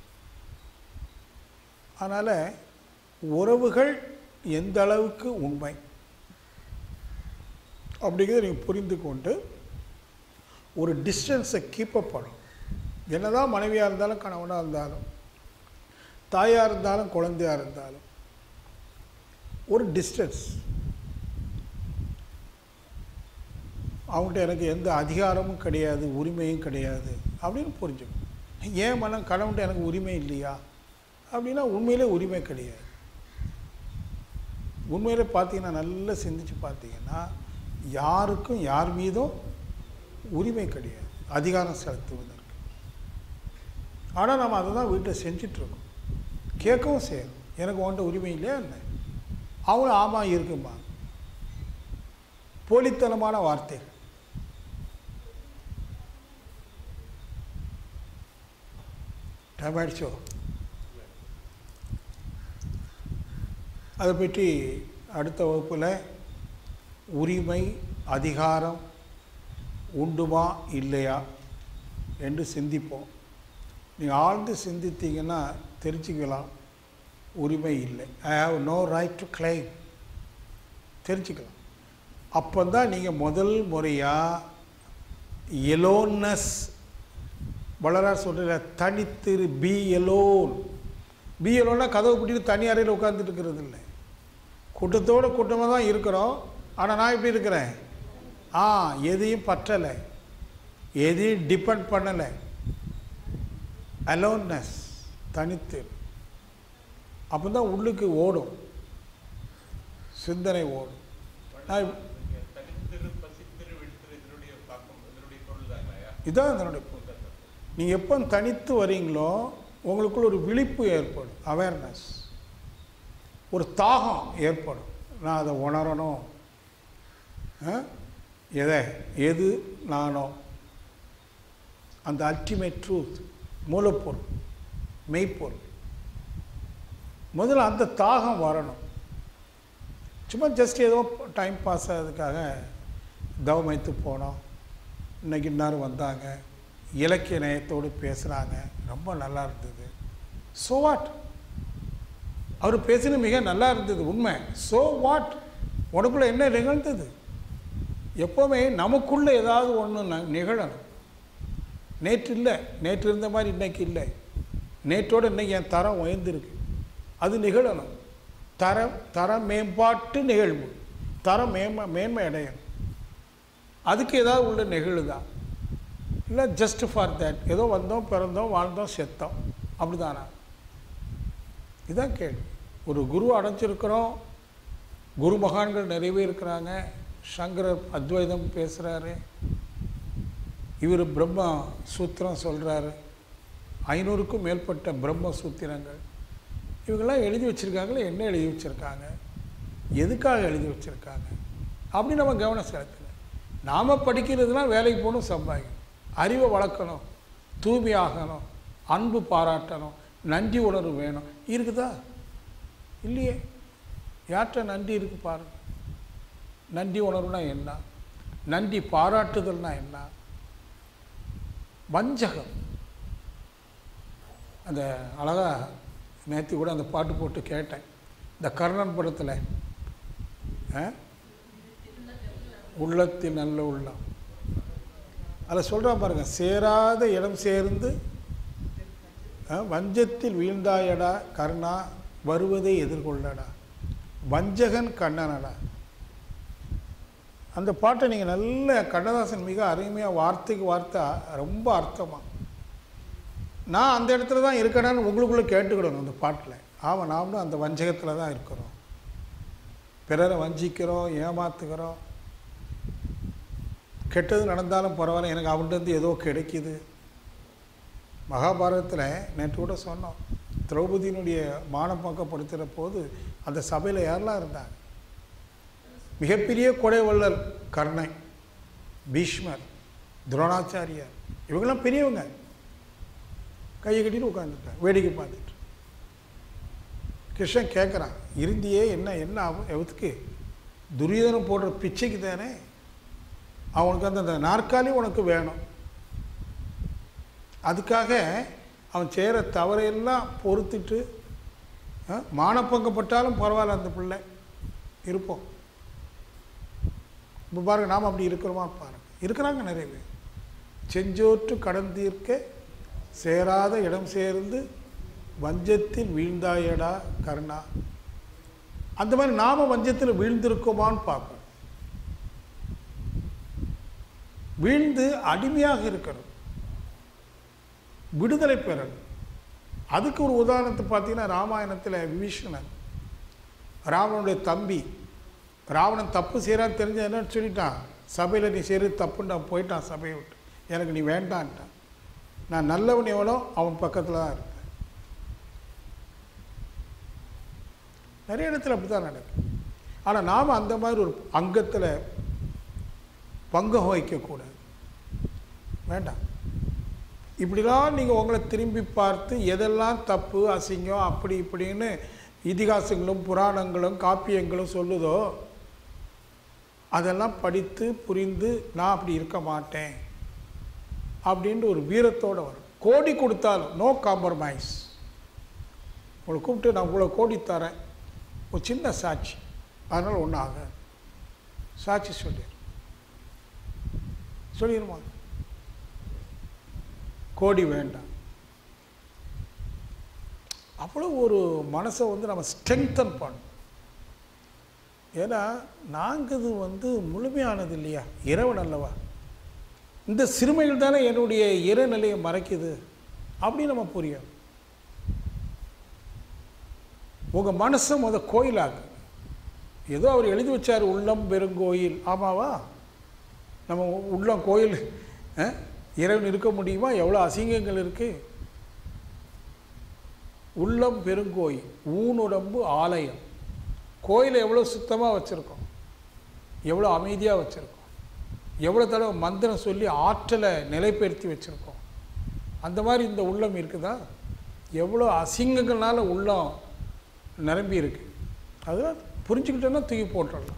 அதனால் உறவுகள் எந்த அளவுக்கு உண்மை அப்படிங்கிறத நீங்கள் புரிந்து கொண்டு ஒரு டிஸ்டன்ஸை கீப்பப் பண்ணும் என்னதான் மனைவியாக இருந்தாலும் கணவனாக இருந்தாலும் தாயாக இருந்தாலும் குழந்தையாக இருந்தாலும் ஒரு டிஸ்டன்ஸ் அவங்கள்ட்ட எனக்கு எந்த அதிகாரமும் கிடையாது உரிமையும் கிடையாது அப்படின்னு புரிஞ்சுக்கணும் ஏன் மனம் கணவன்ட்ட எனக்கு உரிமை இல்லையா அப்படின்னா உண்மையிலே உரிமை கிடையாது உண்மையிலே பார்த்தீங்கன்னா நல்லா சிந்திச்சு பார்த்தீங்கன்னா யாருக்கும் யார் மீதும் உரிமை கிடையாது அதிகாரம் செலுத்துவதற்கு ஆனால் நம்ம அதை தான் வீட்டில் செஞ்சிட்ருக்கோம் கேட்கவும் செய்யணும் எனக்கு உன்ட்ட உரிமை இல்லையா என்ன அவங்களும் ஆமாம் இருக்குமா போலித்தனமான வார்த்தைகள் டைம் ஆயிடுச்சோ அதை பற்றி அடுத்த வகுப்பில் உரிமை அதிகாரம் உண்டுமா இல்லையா என்று சிந்திப்போம் நீங்கள் ஆழ்ந்து சிந்தித்தீங்கன்னா தெரிஞ்சுக்கலாம் உரிமை இல்லை I have no right to claim தெரிஞ்சுக்கலாம் அப்போ தான் நீங்கள் முதல் முறையாக எலோன்னஸ் வளரார் சொல்கிற தனித்திரு பி எலோன் பி எலோன்னா கதவை பூட்டிட்டு தனி அறையில் உட்காந்துட்டு இருக்கிறது இல்லை கூட்டத்தோட கூட்டமாக தான் இருக்கிறோம் ஆனால் நான் எப்படி இருக்கிறேன் ஆ எதையும் பற்றலை எதையும் டிபெண்ட் பண்ணலை அலோன்னஸ் தனித்து அப்போ தான் உள்ளுக்கு ஓடும் சிந்தனை ஓடும் நான் இப்- தனித்திரு பசித்திரு விடுத்திரு இதனுடைய தாக்கம் இதனுடைய பொருள் தாங்கய்யா இதான் இதனுடைய பொருள் நீங்கள் எப்போ தனித்து வரீங்களோ உங்களுக்குள்ள ஒரு விழிப்பு ஏற்படும் அவேர்னஸ் ஒரு தாகம் ஏற்படும் நான் அதை உணரணும் ஆ? எதை எது நானோ அந்த அல்டிமேட் ட்ரூத் மூலப்பொருள் மெய்ப்பொருள் முதல்ல அந்த தாகம் வரணும் சும்மா ஜஸ்ட் ஏதோ டைம் பாஸ் ஆகிறதுக்காக தவமைத்து போனோம் இன்னைக்கு இன்னார் வந்தாங்க இலக்கிய நயத்தோடு பேசுகிறாங்க ரொம்ப நல்லா இருந்தது ஸோ வாட் அவர் பேசினது மிக நல்லா இருந்தது உண்மை ஸோ வாட் உனக்குள்ள என்ன நிகழ்ந்தது எப்போவுமே நமக்குள்ளே ஏதாவது ஒன்று நிகழணும் நேற்று இல்லை நேற்று இருந்த மாதிரி இன்னைக்கு இல்லை நேற்றோட இன்னைக்கு என் தரம் உயர்ந்திருக்கு அது நிகழணும் தரம் தர மேம்பாட்டு நிகழ்வு தரம் மேன்மை மேன்மை அடையணும் அதுக்கு ஏதாவது உள்ள நிகழுதா இல்லை ஜஸ்ட் ஃபார் தேட் ஏதோ வந்தோம் பிறந்தோம் வாழ்ந்தோம் செத்தோம் அப்படிதானா இதுதான் கேள்வி ஒரு குரு அடைஞ்சிருக்கிறோம் குரு மகான்கள் நிறையவே இருக்கிறாங்க சங்கரர் அத்வைதம் பேசுகிறாரு இவர் பிரம்ம சூத்திரம் சொல்கிறாரு ஐநூறுக்கும் மேற்பட்ட பிரம்ம சூத்திரங்கள் இவங்கெல்லாம் எழுதி வச்சுருக்காங்களே என்ன எழுதி வச்சுருக்காங்க எதுக்காக எழுதி வச்சுருக்காங்க அப்படி நம்ம கவனம் செலுத்தலை நாம் படிக்கிறதுலாம் வேலைக்கு போகணும் சம்பாதிக்கணும் அறிவை வளர்க்கணும் தூய்மையாகணும் அன்பு பாராட்டணும் நன்றி உணர்வு வேணும் இருக்குதா இல்லையே யார்கிட்ட நன்றி இருக்கு பாருங்க நன்றி உணர்வுனா என்ன நன்றி பாராட்டுதல்னா என்ன வஞ்சகம் அந்த அழகா நேற்று கூட அந்த பாட்டு போட்டு கேட்டேன் இந்த கர்ணன் படத்தில் உள்ளத்தில் நல்ல உள்ளம் அதில் சொல்கிறான் பாருங்க சேராத இடம் சேர்ந்து ஆ, வஞ்சத்தில் வீழ்ந்தாயடா கர்ணா வருவதை எதிர்கொள்ளடா வஞ்சகன் கண்ணனடா அந்த பாட்டை நீங்கள் நல்ல கண்ணதாசன் மிக அருமையாக வார்த்தைக்கு வார்த்தை ரொம்ப அர்த்தமாக நான் அந்த இடத்துல தான் இருக்கேனான்னு உங்களுக்குள்ளே கேட்டுக்கிடணும் அந்த பாட்டில் ஆமாம் நாமளும் அந்த வஞ்சகத்தில் தான் இருக்கிறோம் பிறரை வஞ்சிக்கிறோம் ஏமாத்துகிறோம் கெட்டது நடந்தாலும் பரவாயில்ல எனக்கு அவன்கிட்ட ஏதோ கிடைக்குது மகாபாரதத்தில் நேற்று கூட சொன்னோம் திரௌபதியினுடைய மானம் பக்கப்படுத்துகிற போது அந்த சபையில் யாரெல்லாம் இருந்தாங்க மிகப்பெரிய கொடை வள்ளல் கர்ணை பீஷ்மர் துரோணாச்சாரியார் இவங்கெல்லாம் பெரியவங்க கையை கட்டிட்டு உட்காந்துருக்காங்க வேடிக்கை பார்த்துட்டு கிருஷ்ணன் கேட்குறான் இருந்தியே என்ன என்ன ஆகும் எவத்துக்கு துரியோதனம் போடுற பிச்சைக்கு தானே அவனுக்கு அந்த அந்த நாற்காலி உனக்கு வேணும் அதுக்காக அவன் செய்கிற தவறையெல்லாம் பொறுத்துட்டு ஆ, மானப்பங்கப்பட்டாலும் பரவாயில்ல அந்த பிள்ளை இருப்போம் இப்போ பாருங்க நாம் அப்படி இருக்கிறோமா பாருங்க இருக்கிறாங்க நிறைய பேர் செஞ்சோற்று கடன் தீர்க்க சேராத இடம் சேர்ந்து வஞ்சத்தில் வீழ்ந்தாயடா கருணா அந்த மாதிரி நாம வஞ்சத்தில் வீழ்ந்திருக்கோமான்னு பார்க்கணும் வீழ்ந்து அடிமையாக இருக்கணும் விடுதலை பெறணும் அதுக்கு ஒரு உதாரணத்தை பார்த்தீங்கன்னா ராமாயணத்தில் விபீஷணன் ராவணனுடைய தம்பி ராவணன் தப்பு செய்கிறான்னு தெரிஞ்ச என்னன்னு சொல்லிட்டான் சபையில் நீ செய்கிறது தப்புன்னு அவன் போயிட்டான் சபையை விட்டு எனக்கு நீ வேண்டான்ட்டான் நான் நல்லவன் எவனோ அவன் பக்கத்தில் தான் இருப்பேன் நிறைய இடத்துல அப்படி தான் நடக்கும் ஆனால் நாம் அந்த மாதிரி ஒரு அங்கத்தில் பங்கம் வகிக்கக்கூடாது வேண்டாம் இப்படிலாம் நீங்கள் உங்களை திரும்பி பார்த்து எதெல்லாம் தப்பு அசிங்கம் அப்படி இப்படின்னு இதிகாசங்களும் புராணங்களும் காப்பியங்களும் சொல்லுதோ அதெல்லாம் படித்து புரிந்து நான் அப்படி இருக்க மாட்டேன் அப்படின்ட்டு ஒரு வீரத்தோடு வரும் கோடி கொடுத்தாலும் நோ காம்ப்ரமைஸ் உங்களை கூப்பிட்டு நான் இவ்வளோ கோடி தரேன் ஒரு சின்ன சாட்சி அதனால் ஒன்றும் ஆகாது சாட்சி சொல்லிடு சொல்லிடுமா கோடி வேண்டாம் அவ்வளோ ஒரு மனசை வந்து நம்ம ஸ்ட்ரெங்தன் பண்ணணும் ஏன்னா நாங்கள் வந்து முழுமையானது இல்லையா இறைவன் அல்லவா இந்த சிறுமைகள் தானே என்னுடைய இறைநிலையை மறைக்குது அப்படி நம்ம புரியும் உங்கள் மனசை முத கோயிலாக்கு ஏதோ அவர் எழுதி வச்சார் உள்ளம் பெருங்கோயில் ஆமாவா நம்ம உள்ளம் கோயில் அஹ், இறைவன் இருக்க முடியுமா எவ்வளோ அசிங்கங்கள் இருக்குது உள்ளம் பெருங்கோயில் ஊனுடம்பு ஆலயம் கோயிலை எவ்வளோ சுத்தமாக வச்சுருக்கோம் எவ்வளோ அமைதியாக வச்சுருக்கோம் எவ்வளோ தடவை மந்திரம் சொல்லி ஆற்றலை நிலைப்படுத்தி வச்சுருக்கோம் அந்த மாதிரி இந்த உள்ளம் இருக்குதா எவ்வளோ அசிங்கங்கள்னால உள்ளம் நிரம்பி இருக்கு அதெல்லாம் புரிஞ்சுக்கிட்டோன்னா தூக்கி போட்டுடலாம்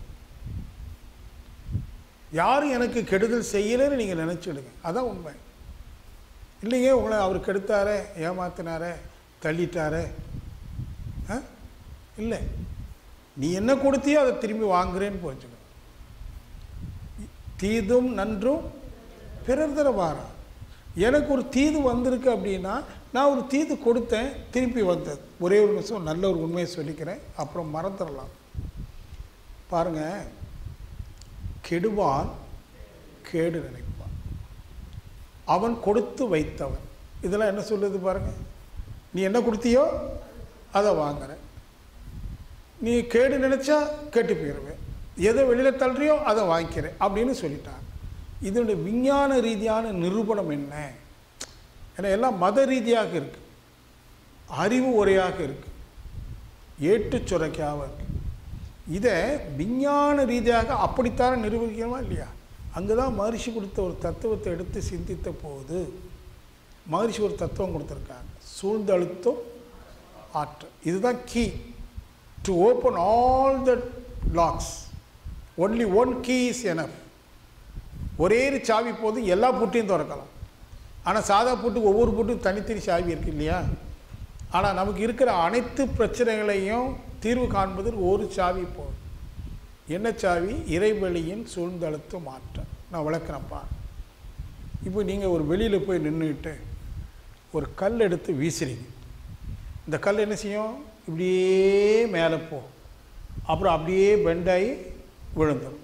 யாரும் எனக்கு கெடுதல் செய்யலைன்னு நீங்கள் நினச்சிடுங்க அதான் உண்மை இல்லையே உங்களை அவர் கெடுத்தாரே ஏமாத்தினாரே தள்ளிட்டாரே ஆ இல்லை நீ என்ன கொடுத்தியோ அதை திரும்பி வாங்குறேன்னு புரிஞ்சுக்கணும் தீதும் நன்றும் பிறர் தர வாரா எனக்கு ஒரு தீது வந்திருக்கு அப்படின்னா நான் ஒரு தீது கொடுத்தேன் திருப்பி வந்தது ஒரே ஒரு நிமிஷம் நல்ல ஒரு உண்மையை சொல்லிக்கிறேன் அப்புறம் மறந்துடலாம் பாருங்க கெடுவான் கேடு நினைப்பான் அவன் கொடுத்து வைத்தவன் இதெல்லாம் என்ன சொல்லுது பாருங்க நீ என்ன கொடுத்தியோ அதை வாங்குற நீ கேடு நினைச்சா கெட்டு போயிடுவேன் எதை வெளியில் தள்ளுறியோ அதை வாங்கிக்கிறேன் அப்படின்னு சொல்லிட்டாங்க இதனுடைய விஞ்ஞான ரீதியான நிரூபணம் என்ன ஏன்னா எல்லாம் மத ரீதியாக இருக்கு அறிவு உரையாக இருக்கு ஏட்டுச் சுரைக்காக இருக்கு இதை விஞ்ஞான ரீதியாக அப்படித்தானே நிரூபிக்கணுமா இல்லையா அங்கே தான் மகரிஷி கொடுத்த ஒரு தத்துவத்தை எடுத்து சிந்தித்த போது மகரிஷி ஒரு தத்துவம் கொடுத்துருக்காங்க சூழ்ந்தழுத்தம் ஆற்றல் இதுதான் key to open all the locks only one key is enough ஒரே ஒரு சாவி போது எல்லா பூட்டையும் திறக்கலாம் ஆனால் சாதா பூட்டுக்கு ஒவ்வொரு பூட்டுக்கும் தனித்தனி சாவி இருக்கு இல்லையா ஆனால் நமக்கு இருக்கிற அனைத்து பிரச்சனைகளையும் தீர்வு காண்பதற்கு ஒரு சாவி போதும் என்ன சாவி இறைவெளியின் சூழ்ந்தழுத்த மாற்றம் நான் விளக்குறேன்ப்பா இப்போ நீங்கள் ஒரு வெளியில் போய் நின்றுக்கிட்டு ஒரு கல் எடுத்து வீசுறீங்க இந்த கல் என்ன செய்யும் இப்படியே மேலே போகும் அப்புறம் அப்படியே பெண்டாகி விழுந்துடும்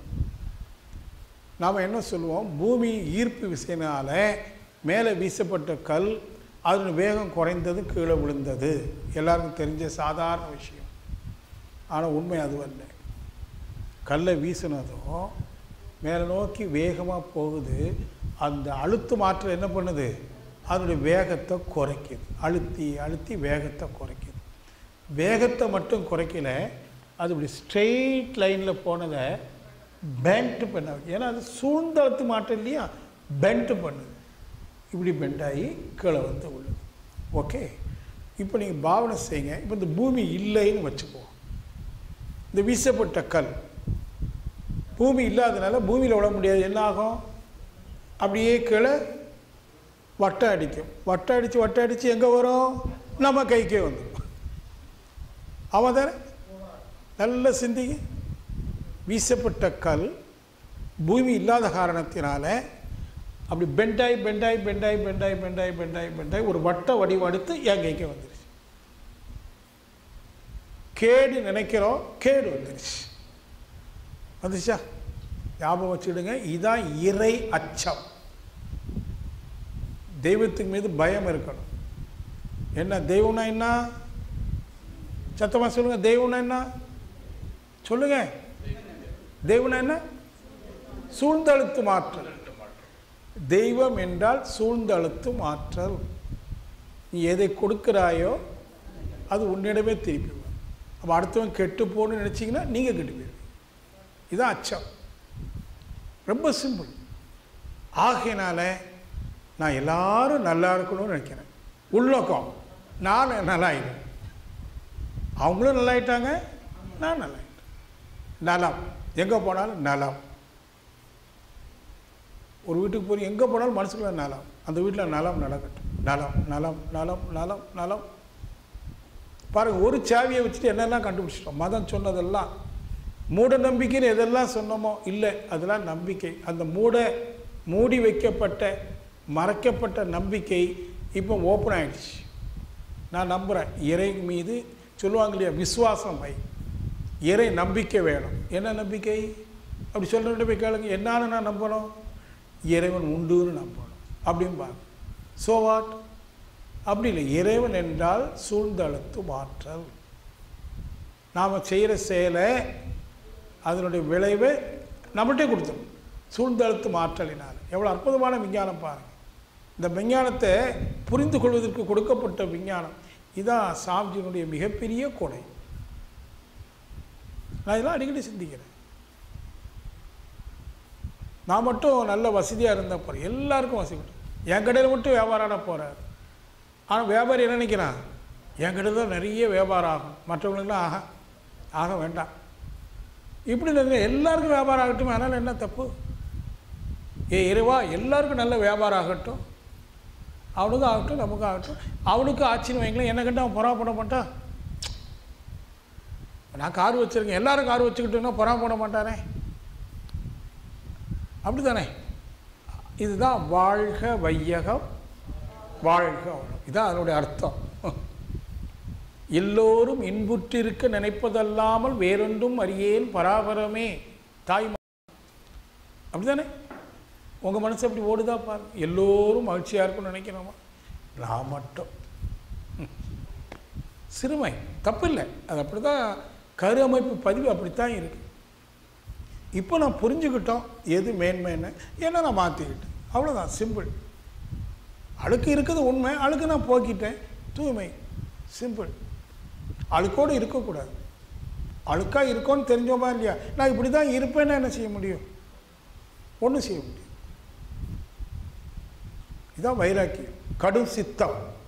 நாம் என்ன சொல்லுவோம் பூமி ஈர்ப்பு விசையினால மேலே வீசப்பட்ட கல் அதனுடைய வேகம் குறைந்தது கீழே விழுந்தது எல்லாருக்கும் தெரிஞ்ச சாதாரண விஷயம் ஆனால் உண்மை அதுவல்ல கல்லை வீசினதும் மேலே நோக்கி வேகமாக போகுது அந்த அழுத்து மாற்றம் என்ன பண்ணுது அதனுடைய வேகத்தை குறைக்குது அழுத்தி அழுத்தி வேகத்தை குறைக்குது வேகத்தை மட்டும் குறைக்கல அது இப்படி ஸ்ட்ரெயிட் லைனில் போனதை பெண்ட் பண்ண ஏன்னா அது சூழ்ந்த அழுத்து மாற்றம் இல்லையா பெண்ட் பண்ணுது இப்படி பெண்ட் ஆகி கீழே வந்து உள்ளது ஓகே இப்போ நீங்கள் பாவனை செய்யுங்க இப்போ இந்த பூமி இல்லைன்னு வச்சுக்குவோம் இந்த வீசப்பட்ட கல் பூமி இல்லாதனால பூமியில் விட முடியாது என்ன ஆகும் அப்படியே கீழே வட்டம் அடிக்கும் வட்டம் அடித்து வட்டம் அடித்து எங்கே வரும் நம்ம கைக்கே வந்துடும் அவன் தானே நல்ல சிந்திங்க வீசப்பட்ட கல் பூமி இல்லாத காரணத்தினால அப்படி பெண்டாய் பெண்டாய் பெண்டாய் பெண்டாய் பெண்டாய் பெண்டாய் பெண்டாய் ஒரு வட்ட வடிவெடுத்து என் கைக்கு வந்துருச்சு கேடு நினைக்கிறோம் கேடு வந்துருச்சு வந்துச்சா ஞாபகம் வச்சுடுங்க இதான் இறை அச்சம் தெய்வத்துக்கு மீது பயம் இருக்கணும் என்ன தெய்வம்னா என்ன சத்தமா சொல்லுங்க தெய்வம்னா என்ன சொல்லுங்க தெய்வம்னா என்ன சூழ்ந்தழுத்து மாற்றல் தெய்வம் என்றால் சூழ்ந்தழுத்து மாற்றல் நீ எதை கொடுக்கிறாயோ அது உன்னிடமே திருப்பி வரும் அப்போ அடுத்தவன் கெட்டு போகணும்னு நினச்சிங்கன்னா நீங்கள் கெட்டு போயிருவீங்க இதுதான் அச்சம் ரொம்ப சிம்பிள் ஆகையினால நான் எல்லாரும் நல்லா இருக்கணும்னு நினைக்கிறேன் உள்நோக்கம் நான் நல்லாயிடும் அவங்களும் நல்லாயிட்டாங்க நான் நல்லாயிட்டேன் நலம் எங்கே போனாலும் நலம் ஒரு வீட்டுக்கு போய் எங்கே போனாலும் மனசுக்குள்ள நலம் அந்த வீட்டில் நலம் நடக்கட்டும் நலம் நலம் நலம் நலம் நலம் பாருங்க ஒரு சாவியை வச்சுட்டு என்னெல்லாம் கண்டுபிடிச்சிட்டோம் மதம் சொன்னதெல்லாம் மூட நம்பிக்கைன்னு எதெல்லாம் சொன்னோமோ இல்லை அதெல்லாம் நம்பிக்கை அந்த மூட மூடி வைக்கப்பட்ட மறைக்கப்பட்ட நம்பிக்கை இப்போ ஓப்பன் ஆயிடுச்சு நான் நம்புகிறேன் இறை மீது சொல்லுவாங்க இல்லையா விசுவாசம் வை இறை நம்பிக்கை வேணும் என்ன நம்பிக்கை அப்படி சொல்கிறவங்க போய் கேளுங்க என்னான்னு நான் நம்பணும் இறைவன் உண்டுன்னு நம்பணும் அப்படிம்பாங்க ஸோ வாட் அப்படி இல்லை இறைவன் என்றால் சூழ்ந்தழுத்து மாற்றல் நாம் செய்கிற செயலை அதனுடைய விளைவை நம்மகிட்டே கொடுத்துரும் சூழ்ந்தழுத்து மாற்றலினால் எவ்வளோ அற்புதமான விஞ்ஞானம் பாருங்கள் இந்த விஞ்ஞானத்தை புரிந்து கொள்வதற்கு கொடுக்கப்பட்ட விஞ்ஞானம் இதான் சாம்ஜியினுடைய மிகப்பெரிய கொடை நான் இதெல்லாம் அடிக்கடி சிந்திக்கிறேன் நான் மட்டும் நல்ல வசதியாக இருந்தால் போகிறேன் எல்லாருக்கும் வசதி உண்டு. என் கடையில் மட்டும் வியாபாரம் போகிறார் ஆனால் வியாபாரி என்ன நினைக்கிறான் என் கடையில் தான் நிறைய வியாபாரம் ஆகும் மற்றவங்களுக்குலாம் ஆக ஆக வேண்டாம் இப்படி நினைக்கிற எல்லாருக்கும் வியாபாரம் ஆகட்டும் அதனால் என்ன தப்பு ஏ இறைவா எல்லாருக்கும் நல்ல வியாபாரம் ஆகட்டும் அவனுக்கும் ஆகட்டும் நமக்கும் ஆகட்டும் அவனுக்கும் ஆச்சுன்னு வைங்களேன் என்ன கண்டு அவன் பொறாமப்பட மாட்டான் நான் கார் வச்சுருக்கேன் எல்லாரும் கார் வச்சுக்கிட்டோன்னா பொறாமப்பட மாட்டானே அப்படி தானே இதுதான் வாழ்க வையகம் வாழ்க வளம். இதான் அதனுடைய அர்த்தம் எல்லோரும் இன்புற்றிருக்க நினைப்பதல்லாமல் வேறொன்றும் அறியேன் பராபரமே தாய் அப்படிதானே உங்கள் மனசு அப்படி ஓடுதா பாரு எல்லோரும் மகிழ்ச்சியாக இருக்கும்னு நினைக்கணுமா நான் மட்டும் ம். சிறுமை தப்பு இல்லை அது அப்படி தான் கரு அமைப்பு பதிவு அப்படித்தான் இருக்குது இப்போ நான் புரிஞ்சுக்கிட்டோம் எது மேன்மைன்னு ஏன்னா நான் மாற்றிக்கிட்டேன் அவ்வளோதான் சிம்பிள் அழுக்கு இருக்குது உண்மை அழுக்கு நான் போக்கிட்டேன் தூய்மை சிம்பிள் அழுக்கோடு இருக்கக்கூடாது அழுக்காக இருக்கோன்னு தெரிஞ்சோமா இல்லையா நான் இப்படி தான் இருப்பேன்னா என்ன செய்ய முடியும் ஒன்றும் செய்ய முடியும் இதான் வைராக்கியம் கடும் சித்தம்